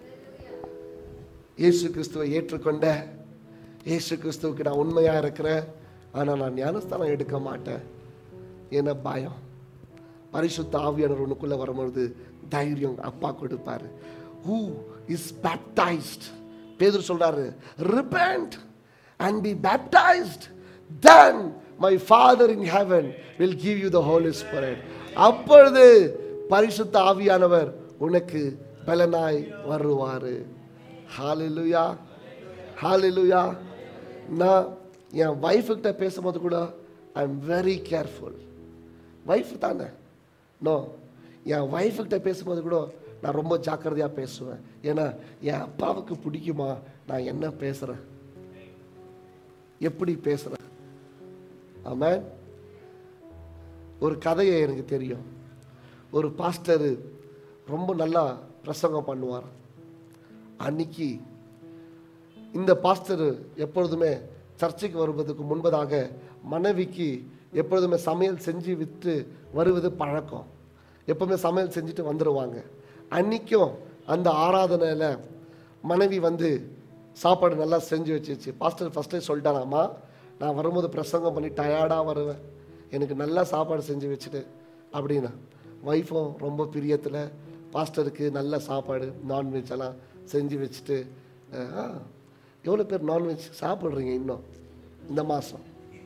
இயேசு கிறிஸ்துவை ஏற்றுக்கொண்ட இயேசு கிறிஸ்துவுக்கு நான் உண்மையா இருக்கிறேன் ஆனா நான் ஞானஸ்தானம் எடுக்க மாட்டேன் என்ன பயம் பரிசுத்த ஆவியானவர் உனக்குள்ள வரும்பொழுது தைரியம் அப்பா கொடுப்பாரு ஹூ இஸ் பேப்டைஸ்ட் பேதுரு சொல்றாரு repent and be baptized then my father in heaven will give you the Holy Spirit அப்பொழுது பரிசுத்த ஆவியானவர் உனக்கு பலனாய் வருவாரு ஹalleluya ஹalleluya நான் என் ஒய்ஃபுக்கிட்ட பேசும்போது கூட I am very careful wife தானே நோ என் ஒய்ஃபுக்கிட்ட பேசும்போது கூட நான் ரொம்ப ஜாக்கிரதையாக பேசுவேன் ஏன்னா என் அப்பாவுக்கு பிடிக்குமா நான் என்ன பேசுகிறேன் எப்படி பேசுகிறேன் ஆமாம் ஒரு கதையை எனக்கு தெரியும் ஒரு பாஸ்டர் ரொம்ப நல்லா பிரசங்கம் பண்ணுவார் அன்னைக்கு இந்த பாஸ்டர் எப்பொழுதுமே சர்ச்சைக்கு வருவதற்கு முன்பதாக மனைவிக்கு எப்பொழுதுமே சமையல் செஞ்சு விட்டு வருவது பழக்கம் எப்பவுமே சமையல் செஞ்சுட்டு வந்துடுவாங்க அன்னைக்கும் அந்த ஆராதனையில் மனைவி வந்து சாப்பாடு நல்லா செஞ்சு வச்சிருச்சு பாஸ்டர் ஃபஸ்ட்டே சொல்லிட்டாராம்மா நான் வரும்போது பிரசங்கம் பண்ணி டயர்டாக வருவேன் எனக்கு நல்லா சாப்பாடு செஞ்சு வச்சுட்டு அப்படின்னா ஒய்ஃபும் ரொம்ப பிரியத்தில் பாஸ்டருக்கு நல்ல சாப்பாடு நான்வெஜ் எல்லாம் செஞ்சு வச்சுட்டு ஆ எவ்வளோ பேர் நான்வெஜ் சாப்பிட்றீங்க இன்னும் இந்த மாதம்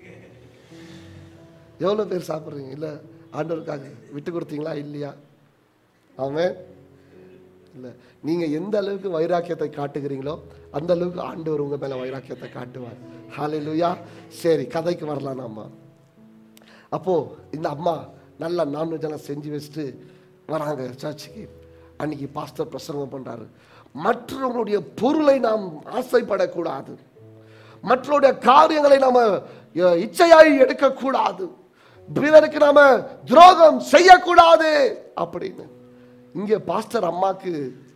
எவ்வளோ பேர் சாப்பிட்றீங்க இல்லை ஆண்டவருக்காக விட்டு கொடுத்தீங்களா இல்லையா அவன் இல்லை நீங்கள் எந்த அளவுக்கு வைராக்கியத்தை காட்டுகிறீங்களோ அந்த அளவுக்கு ஆண்டவர் உங்கள் மேலே வைராக்கியத்தை காட்டுவார் ஹalleluya சரி கதைக்கு வரலாம் நாம அப்போது இந்த அம்மா நல்லா நான்வெஜ் எல்லாம் செஞ்சு வச்சுட்டு வராங்க சர்ச்சுக்கு அன்னைக்கு பாஸ்டர் பிரசங்கம் பண்ணுறாரு மற்றவங்களுடைய பொருளை நாம் ஆசைப்படக்கூடாது மற்றவருடைய காரியங்களை நாம அஹ், இச்சையாய் எடுக்கக்கூடாது பிறருக்கு நாம துரோகம் செய்யக்கூடாது அப்படின்னு இங்க பாஸ்டர் அம்மாக்கு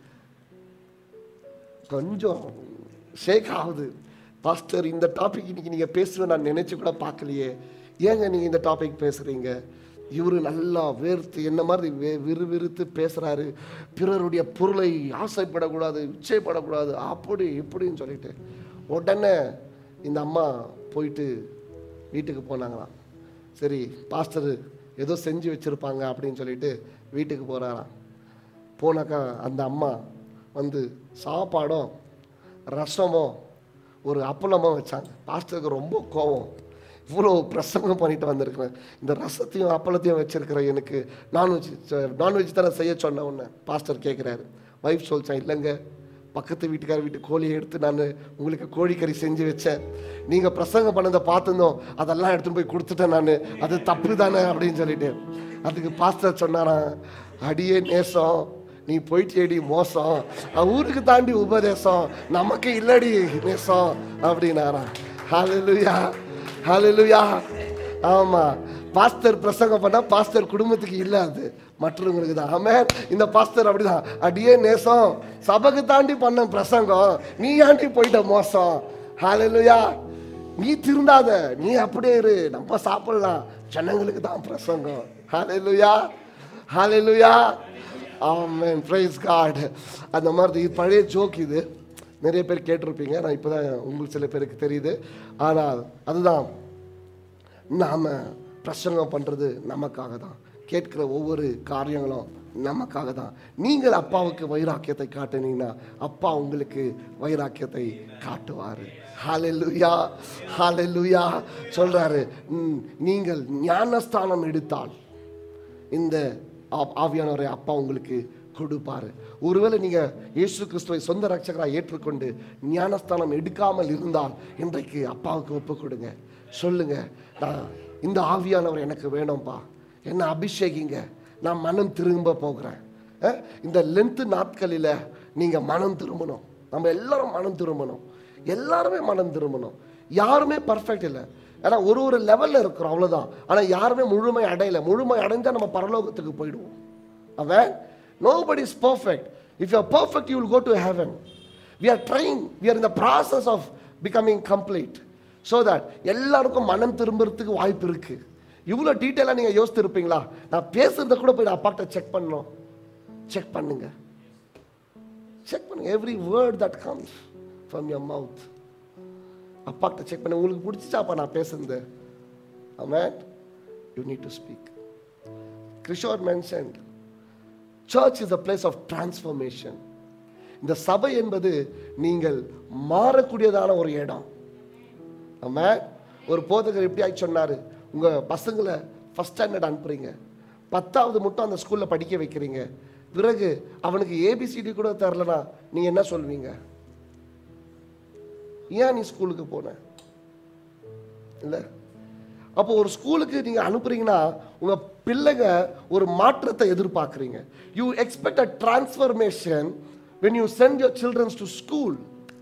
கொஞ்சம் ஷேக் ஆகுது பாஸ்டர் இந்த டாபிக் இன்னைக்கு நீங்க பேசுவேன் நான் நினைச்சு கூட பார்க்கலையே ஏங்க நீங்க இந்த டாபிக் பேசுறீங்க இவரு நல்லா வேர்த்து என்ன மாதிரி வே விறுவிறுத்து பேசுறாரு பிறருடைய பொருளை ஆசைப்படக்கூடாது இச்சைப்படக்கூடாது அப்படி இப்படின்னு சொல்லிட்டு உடனே இந்த அம்மா போயிட்டு வீட்டுக்கு போனாங்களாம் சரி பாஸ்டர் ஏதோ செஞ்சு வச்சிருப்பாங்க அப்படின்னு சொல்லிட்டு வீட்டுக்கு போறாராம் போனாக்கா அந்த அம்மா வந்து சாப்பாடும் ரசமும் ஒரு அப்பளமும் வச்சாங்க பாஸ்டருக்கு ரொம்ப கோவம் இவ்வளோ பிரசங்கம் பண்ணிட்டு வந்திருக்கிறேன் இந்த ரசத்தையும் அப்பளத்தையும் வச்சிருக்கிறேன் எனக்கு நான்வெஜ் நான்வெஜ் தானே செய்ய சொன்ன உடனே பாஸ்டர் கேட்குறாரு ஒய்ஃப் சொல்லிச்சேன் இல்லைங்க பக்கத்து வீட்டுக்கார வீட்டு கோழியை எடுத்து நான் உங்களுக்கு கோழிக்கறி செஞ்சு வச்சேன் நீங்கள் பிரசங்கம் பண்ணதை பார்த்துருந்தோம் அதெல்லாம் எடுத்துன்னு போய் கொடுத்துட்டேன் நான் அது தப்பு தானே அப்படின்னு சொல்லிட்டு அதுக்கு பாஸ்டர் சொன்னாராம் அடியே நேசம் நீ போயிட்டேடி மோசம் அஹ் ஊருக்கு தாண்டி உபதேசம் நமக்கு இல்லடி நேசம் அப்படின்னாராம் ஹalleluya ஹalleluya ஆமா பாஸ்டர் பிரசங்கம் பண்ணா பாஸ்டர் குடும்பத்துக்கு இல்ல அது மற்றவங்களுக்கு தான் ஆமென் இந்த பாஸ்டர் அப்படிதான் அடியே நேசம் சபைக்கு தாண்டி பண்ண பிரசங்கம் நீ ஆண்டி போயிட்ட மோசம் ஹalleluya நீ திருந்தாத நீ அப்படியே இரு நம்ம சாப்பிடலாம் ஜனங்களுக்கு தான் பிரசங்கம் ஹalleluya ஹalleluya ஆமென் praise God அந்த மாதிரி இது பழைய ஜோக் இது நிறைய பேர் கேட்டிருப்பீங்க நான் இப்போதான் உங்களுக்கு சில பேருக்கு தெரியுது ஆனால் அதுதான் நாம் பிரசங்கம் பண்ணுறது நமக்காக தான் கேட்கிற ஒவ்வொரு காரியங்களும் நமக்காக தான் நீங்கள் அப்பாவுக்கு வைராக்கியத்தை காட்டினீங்கன்னா அப்பா உங்களுக்கு வைராக்கியத்தை காட்டுவார் ஹalleluya ஹalleluya சொல்றாரு ம், நீங்கள் ஞானஸ்தானம் எடுத்தால் இந்த ஆ- ஆவியானவரை அப்பா உங்களுக்கு கொடுப்பாரு ஒருவேளை நீங்க இயேசு கிறிஸ்துவை சொந்த ரட்சகராக ஏற்றுக்கொண்டு ஞானஸ்தானம் எடுக்காமல் இருந்தால் இன்றைக்கு அப்பாவுக்கு ஒப்பு கொடுங்க சொல்லுங்க நான் இந்த ஆவியானவர் எனக்கு வேணும்ப்பா என்ன அபிஷேகிங்க நான் மனம் திரும்ப போகிறேன் அஹ், இந்த லென்த் நாட்களில் நீங்க மனம் திரும்பணும் நம்ம எல்லாரும் மனம் திரும்பணும் எல்லாருமே மனம் திரும்பணும் யாருமே பர்ஃபெக்ட் இல்லை ஏன்னா ஒரு ஒரு லெவல்ல இருக்கிறோம் அவ்வளவுதான் ஆனா யாருமே முழுமை அடையல முழுமை அடைஞ்சா நம்ம பரலோகத்துக்கு போயிடுவோம் அவன் nobody is perfect if you are perfect you will go to heaven we are trying we are in the process of becoming complete so that எல்லாருக்கும் மனம் திரும்புறதுக்கு வாய்ப்பு இருக்கு இவ்வளோ டீட்டெயிலாக நீங்கள் யோசித்து இருப்பீங்களா நான் பேசுறத கூட போய் அப்பாட்ட செக் பண்ணணும் செக் பண்ணுங்க செக் பண்ணுங்க every word that comes from your mouth அப்பாக்கிட்ட செக் பண்ண உங்களுக்கு பிடிச்சிச்சாப்பா நான் பேசுறது ஆமாம் யூ நீட் டு ஸ்பீக் கிருஷோர் mentioned church is a place of transformation இந்த சபை என்பது நீங்கள் மாறக்கூடியதான ஒரு இடம் ஆமா ஒரு போதகர் எப்படி ஆகி சொன்னாரு உங்க பசங்களை ஃபர்ஸ்ட் ஸ்டாண்டர்ட் அனுப்புறீங்க பத்தாவது மட்டும் அந்த ஸ்கூல்ல படிக்க வைக்கிறீங்க பிறகு அவனுக்கு ஏபிசிடி கூட தரலனா நீ என்ன சொல்வீங்க ஏன் நீ ஸ்கூலுக்கு போன இல்ல அப்போ ஒரு ஸ்கூலுக்கு நீங்க அனுப்புறீங்கன்னா உங்க பிள்ளைங்க ஒரு மாற்றத்தை எதிர்பார்க்குறீங்க you expect a transformation when you send your children to school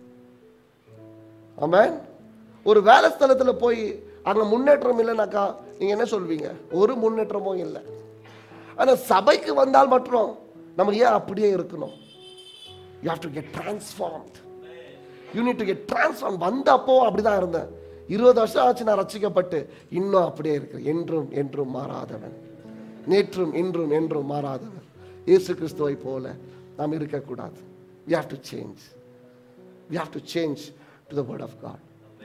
amen ஒரு வேலை ஸ்தலத்துல போய் அங்க முன்னேற்றம் இல்லைனாக்கா நீங்க என்ன சொல்வீங்க ஒரு முன்னேற்றமும் இல்லை ஆனா சபைக்கு வந்தால் மட்டும் நம்ம ஏன் அப்படியே இருக்கணும் you have to get transformed you need to get transform வந்தப்போ அப்படிதான் இருந்தேன் இருபது வருஷம் ஆச்சு நான் ரசிக்கப்பட்டு இன்னும் அப்படியே இருக்கு என்றும் என்றும் மாறாதவன் நேற்றும் இன்றும் என்றும் மாறாதவன் இயேசு கிறிஸ்துவை போல நாம் இருக்கக்கூடாது we have to change we have to change to the word of god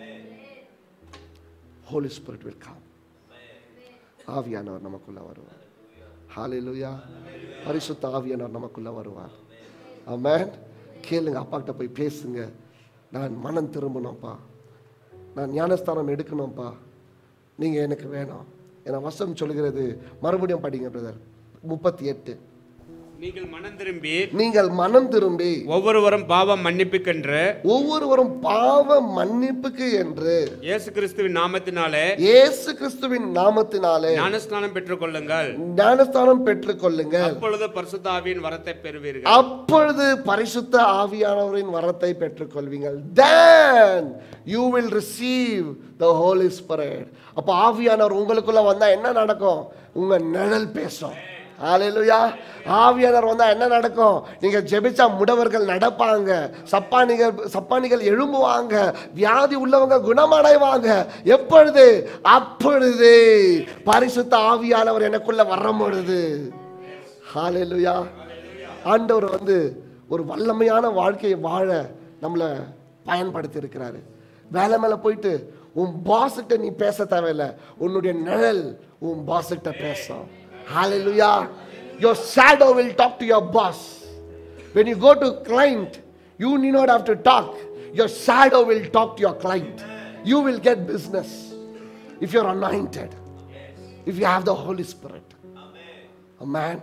holy spirit will come ஆவியானவர் நமக்குள்ள வருவார் ஹalleluya பரிசுத்த ஆவியானவர் நமக்குள்ள வருவார் ஆமென் கேளுங்க அப்பா கிட்ட போய் பேசுங்க நான் மனம் திரும்பணும்ப்பா நான் ஞானஸ்தானம் எடுக்கணும்ப்பா நீங்க எனக்கு வேணும் ஏன்னா வசனம் சொல்லுகிறது மறுபடியும் படிங்க பிரதர் முப்பத்தி எட்டு நீங்கள் மனம் திரும்பி நீங்கள் மனம் திரும்பி ஒவ்வொருவரும் பாவம் மன்னிப்புக்கென்று ஒவ்வொருவரும் பாவ மன்னிப்புக்கு என்று இயேசு கிறிஸ்துவின் நாமத்தினாலே இயேசு கிறிஸ்துவின் நாமத்தினாலே ஞானஸ்நானம் பெற்றுக்கொள்ளுங்கள் ஞானஸ்தானம் பெற்றுக்கொள்ளுங்கள் அப்பொழுது பரிசுத்தாவியின் வரத்தை பெறுவீர்கள் அப்பொழுது பரிசுத்த ஆவியானவரின் வரத்தை பெற்றுக்கொள்வீங்கள் then you will receive the holy spirit அப்ப ஆவியானவர் உங்களுக்குள்ள வந்தா என்ன நடக்கும் உங்க நிழல் பேசும் ஹalleluya ஆவியானவர் வந்தா என்ன நடக்கும் நீங்க ஜெபிச்சா முடவர்கள் நடப்பாங்க சப்பானிகள் சப்பானிகள் எழும்புவாங்க வியாதி உள்ளவங்க குணமடைவாங்க எப்பொழுது அப்பொழுது பரிசுத்த ஆவியானவர் எனக்குள்ள வரும் பொழுது ஹalleluya ஆண்டவர் வந்து ஒரு வல்லமையான வாழ்க்கையை வாழ நம்மளை பயன்படுத்தி இருக்கிறாரு வேலை மேல போயிட்டு உன் பாஸ்கிட்ட நீ பேச தேவையில்லை உன்னுடைய நிழல் உன் பாஸ்கிட்ட பேசும் ஹalleluya your shadow will talk to your boss when you go to client you need not have to talk your shadow will talk to your client you will get business if you're anointed if you have the holy spirit amen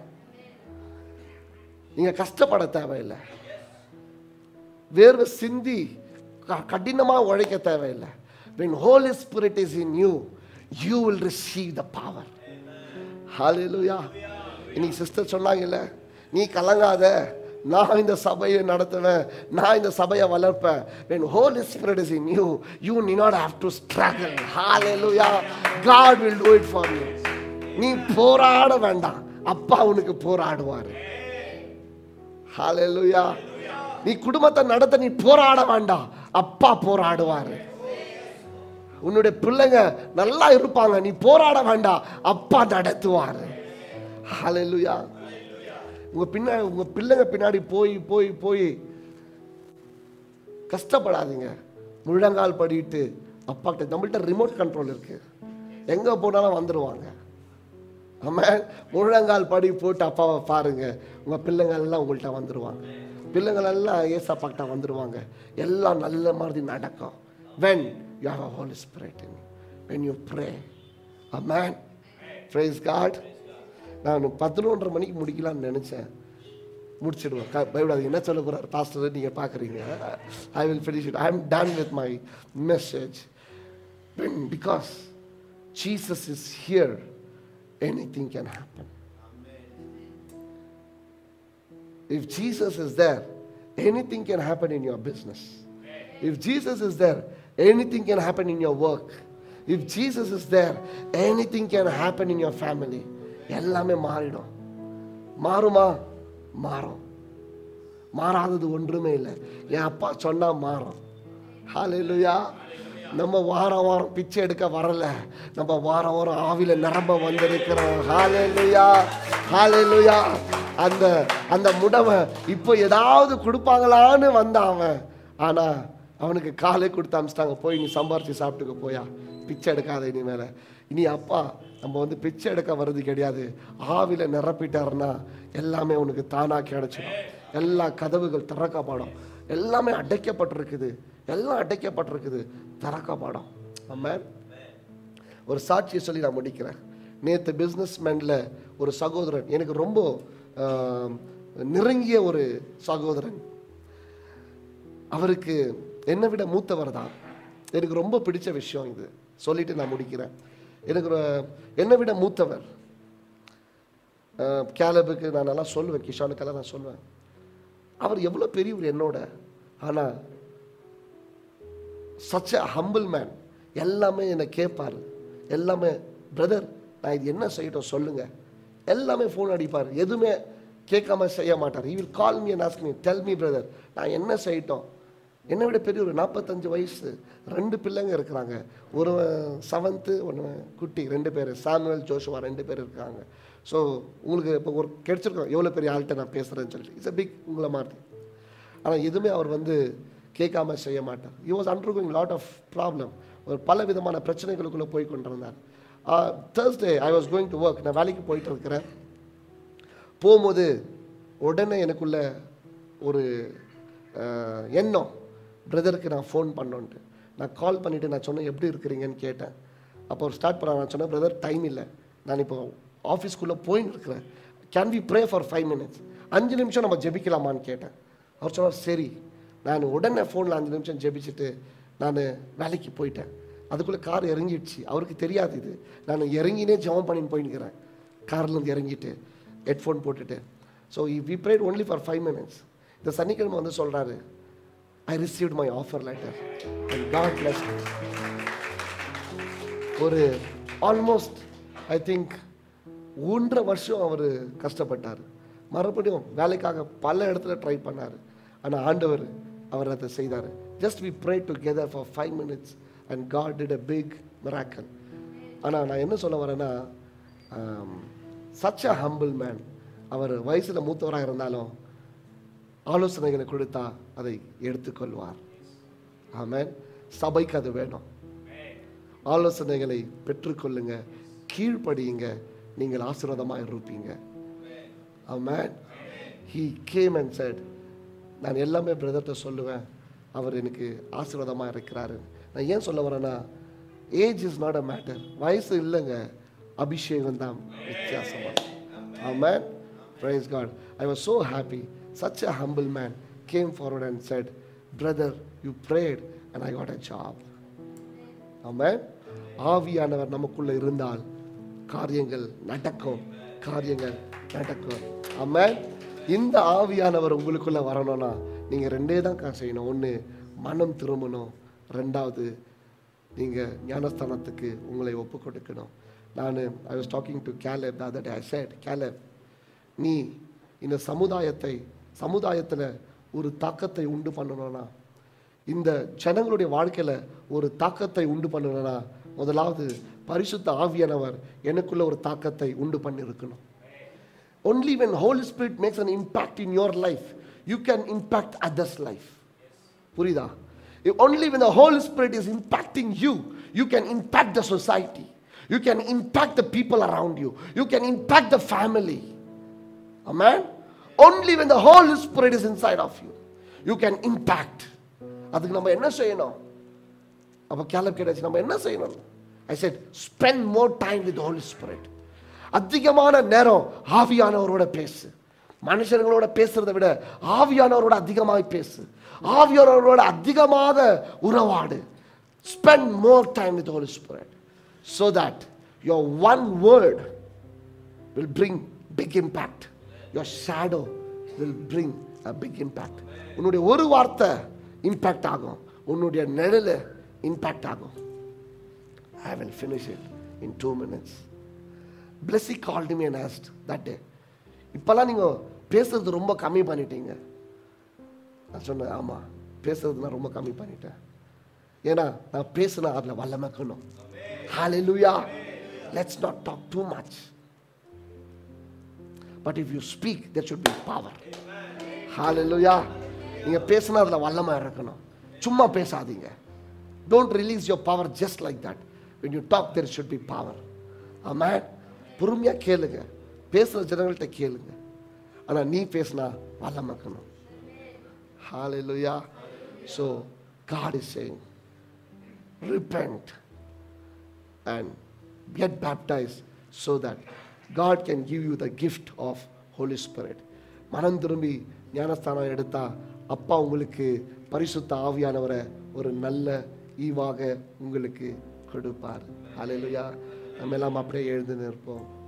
நீங்க கஷ்டப்பட தேவையில்லை வேர்வை சிந்தி க- கடினமா உழைக்க தேவையில்லை when holy spirit is in you you will receive the power hallelujah இன்னைக்கு சிஸ்டர் சொன்னாங்கல்ல நீ கலங்காத நான் இந்த சபையை நடத்துவேன் நான் இந்த சபையை வளர்ப்பேன் when holy spirit is in you you need not have to struggle hallelujah god will do it for you நீ போராட வேண்டாம் அப்பா உனக்கு போராடுவாரு ஹalleluya நீ குடும்பத்தை நடத்த நீ போராட வேண்டாம் அப்பா போராடுவாரு உன்னுடைய பிள்ளைங்க நல்லா இருப்பாங்க நீ போராட வேண்டாம் அப்பா நடத்துவாரு ஹalleluya உங்க பின்னாடி உங்க பிள்ளைங்க பின்னாடி போய் போய் போய் கஷ்டப்படாதீங்க முழங்கால் படிட்டு அப்பா கிட்ட நம்மள்ட்ட ரிமோட் கண்ட்ரோல் இருக்கு எங்க போனாலும் வந்துருவாங்க ஆமாம் முழங்கால் படி போட்டு அப்பாவை பாருங்க உங்க பிள்ளைங்கள் எல்லாம் உங்கள்கிட்ட வந்துருவாங்க பிள்ளைங்கள் எல்லாம் ஏசப்பாக்கிட்ட வந்துருவாங்க எல்லாம் நல்ல மாதிரி நடக்கும் when you have a holy spirit in you when you pray amen praise god நான் பதினொன்றரை மணிக்கு முடிக்கலாம்னு நினைச்சேன் முடிச்சிடுவேன் க- பயப்படாதீங்க என்ன சொல்ல போறாரு பாஸ்டர் நீங்க பாக்குறீங்க I will finish it i am done with my message when because jesus is here anything can happen if jesus is there anything can happen in your business if jesus is there anything can happen in your work if jesus is there anything can happen in your family எல்லாமே மாறிடும் மாறுமா மாறும் மாறாதது ஒன்றுமே இல்லை என் அப்பா சொன்னா மாறும் ஹalleluya நம்ம வாரம் வாரம் பிச்சை எடுக்க வரல நம்ம வாரம் வாரம் ஆவில நிரம்ப வந்திருக்கிறோம் ஹalleluya ஹalleluya அந்த அந்த முடவை இப்போ ஏதாவது கொடுப்பாங்களான்னு வந்தான் அவன் ஆனா அவனுக்கு காலை கொடுத்து அமிச்சிட்டாங்க போய் நீ சம்பாரிச்சு சாப்பிட்டுக்க போயா பிச்சை எடுக்காத இனிமேல இனி அப்பா நம்ம வந்து பிச்சை எடுக்க வர்றது கிடையாது ஆவில நிரப்பிட்டாருன்னா எல்லாமே உனக்கு தானா கிடைச்சிடும் எல்லா கதவுகள் திறக்கப்படும் எல்லாமே அடைக்கப்பட்டிருக்குது எல்லாம் அடைக்கப்பட்டிருக்குது திறக்கப்படும் ஆமென் ஒரு சாட்சியை சொல்லி நான் முடிக்கிறேன் நேற்று பிஸ்னஸ் ஒரு சகோதரன் எனக்கு ரொம்ப ஆம், நெருங்கிய ஒரு சகோதரன் அவருக்கு என்னை விட மூத்தவர் தான் எனக்கு ரொம்ப பிடிச்ச விஷயம் இது சொல்லிட்டு நான் முடிக்கிறேன் எனக்கு ஒரு- என்னை விட மூத்தவர் அஹ், கேலபுக்கு நான் நல்லா சொல்லுவேன் கிஷானுக்கெல்லாம் நான் சொல்லுவேன் அவர் எவ்வளோ பெரியவர் என்னோட ஆனால் சச் அ ஹம்பிள் மேன் எல்லாமே என்னை கேட்பார் எல்லாமே பிரதர் நான் இது என்ன செய்யட்டும் சொல்லுங்க எல்லாமே ஃபோன் அடிப்பார் எதுவுமே கேட்காம செய்ய மாட்டார் he will call me and ask me tell me brother நான் என்ன செய்யட்டும் என்னை விட பெரிய ஒரு நாற்பத்தஞ்சு வயசு ரெண்டு பிள்ளைங்க இருக்கிறாங்க ஒரு செவன்த்து ஒன்று குட்டி ரெண்டு பேர் சாமுவல் ஜோஷுவா ரெண்டு பேர் இருக்காங்க ஸோ உங்களுக்கு இப்போ ஒரு கிடைச்சிருக்கோம் எவ்வளோ பெரிய ஆள்கிட்ட நான் பேசுகிறேன்னு சொல்லிட்டு இட்ஸ் a பிக் உங்களை மாதிரி ஆனால் எதுவுமே அவர் வந்து கேட்காம செய்ய மாட்டார் he was undergoing lot of problem ஒரு பல விதமான பிரச்சனைகளுக்குள்ளே போய் கொண்டிருந்தார் Thursday I was going to work நான் வேலைக்கு போயிட்டு இருக்கிறேன் போகும்போது உடனே எனக்குள்ள ஒரு அஹ், எண்ணம் பிரதருக்கு நான் ஃபோன் பண்ணோன்ட்டு நான் கால் பண்ணிவிட்டு நான் சொன்னேன் எப்படி இருக்கிறீங்கன்னு கேட்டேன் அப்போ ஒரு ஸ்டார்ட் பண்ண நான் சொன்னேன் பிரதர் டைம் இல்லை நான் இப்போ ஆஃபீஸ்க்குள்ளே போயின்னு இருக்கிறேன் can we pray for five minutes அஞ்சு நிமிஷம் நம்ம ஜெபிக்கலாமான்னு கேட்டேன் அவர் சொன்னார் சரி நான் உடனே ஃபோனில் அஞ்சு நிமிஷம் ஜெபிச்சுட்டு நான் வேலைக்கு போயிட்டேன் அதுக்குள்ளே கார் இறங்கிடுச்சு அவருக்கு தெரியாது இது நான் இறங்கினே ஜெபம் பண்ணின்னு போயின்னுக்கிறேன் கார்லேருந்து இறங்கிட்டு ஹெட்ஃபோன் போட்டுட்டு so we prayed only for five minutes இந்த சனிக்கிழமை வந்து சொல்கிறாரு I received my offer letter and God bless ஒரு ஆல்மோஸ்ட் ஐ திங்க் ஒன்றரை வருஷம் அவர் கஷ்டப்பட்டார் மறுபடியும் வேலைக்காக பல இடத்துல ட்ரை பண்ணார் ஆனால் ஆண்டவர் அவர் அதை செய்தார் just we pray together for five minutes and God did a big miracle ஆனால் நான் என்ன சொல்ல வரேன்னா சச் அ ஹம்பிள் மேன் அவர் வயசில் மூத்தவராக இருந்தாலும் ஆலோசனைகளை கொடுத்தா அதை எடுத்துக்கொள்வார் ஆமென் சபைக்கு அது வேணும் ஆலோசனைகளை பெற்றுக்கொள்ளுங்க கீழ்ப்படியுங்க நீங்கள் ஆசீர்வாதமாக இருப்பீங்க amen he came and said நான் எல்லாமே பிரதர்கிட்ட சொல்லுவேன் அவர் எனக்கு ஆசீர்வாதமாக இருக்கிறாரு நான் ஏன் சொல்ல வரேன்னா age is not a matter வயசு இல்லைங்க அபிஷேகம் தான் வித்தியாசமாக ஆமென் praise God I was so happy such a humble man came forward and said brother you prayed and I got a job ஆமென் ஆவியானவர் நமக்குள்ள இருந்தால் காரியங்கள் நடக்கும் காரியங்கள் நடக்கும் ஆமென் இந்த ஆவியானவர் உங்களுக்குள்ள வரணும்னா நீங்க ரெண்டே தான் கா- செய்யணும் ஒன்று மனம் திரும்பணும் ரெண்டாவது நீங்க ஞானஸ்தானத்துக்கு உங்களை ஒப்பு கொடுக்கணும் நான் I was talking to Caleb the other day I said Caleb நீ இந்த சமுதாயத்தை சமுதாயத்தில் ஒரு தாக்கத்தை உண்டு பண்ணணும்னா இந்த ஜனங்களுடைய வாழ்க்கையில ஒரு தாக்கத்தை உண்டு பண்ணணும்னா முதலாவது பரிசுத்த ஆவியானவர் எனக்குள்ள ஒரு தாக்கத்தை உண்டு பண்ணியிருக்கணும் only when holy spirit makes an impact in your life you can impact others life புரியுதா If only when the holy spirit is impacting you you can impact the society You can impact the people around you. You can impact the family. Amen. Only when the Holy Spirit is inside of you, you can impact. அதுக்கு நம்ம என்ன செய்யணும் அப்போ கேலப் கேட்டாச்சு நம்ம என்ன செய்யணும் I said spend more time with Holy Spirit அதிகமான நேரம் ஆவியானவரோட பேசு மனுஷங்களோட பேசுறதை விட ஆவியானவரோட அதிகமாக பேசு ஆவியானவரோட அதிகமாக உறவாடு spend more time with Holy Spirit so that your one word will bring big impact. Your shadow will bring a big impact. உன்னுடைய ஒரு வார்த்தை இம்பாக்ட் ஆகும் உன்னுடைய நிழல் இம்பாக்ட் ஆகும் ஐ will finish it in two minutes. Blessy called me and asked that day. இப்போல்லாம் நீங்கள் பேசுறது ரொம்ப கம்மி பண்ணிட்டீங்க நான் சொன்னேன் ஆமாம் பேசுறது நான் ரொம்ப கம்மி பண்ணிட்டேன் ஏன்னா நான் பேசுனா அதில் வல்லமைக்கணும் ஹalleluya let's not talk too much but if you speak there should be power hallelujah நீங்க பேசினா அதுல வல்லமை இருக்கணும் சும்மா பேசாதீங்க don't release your power just like that when you talk there should be power amen பொறுமையா கேளுங்க பேசுற ஜனங்கள்ட்ட கேளுங்க ஆனா நீ பேசினா வல்லமைக்கணும் hallelujah so god is saying repent and get baptized so that God can give you the gift of Holy Spirit. மனம் திரும்பி ஞானஸ்தானம் எடுத்தா அப்பா உங்களுக்கு பரிசுத்த ஆவியானவரை ஒரு நல்ல ஈவாக உங்களுக்கு கொடுப்பார் ஹalleluya நம்ம எல்லாம் அப்படியே எழுந்து நிற்போம்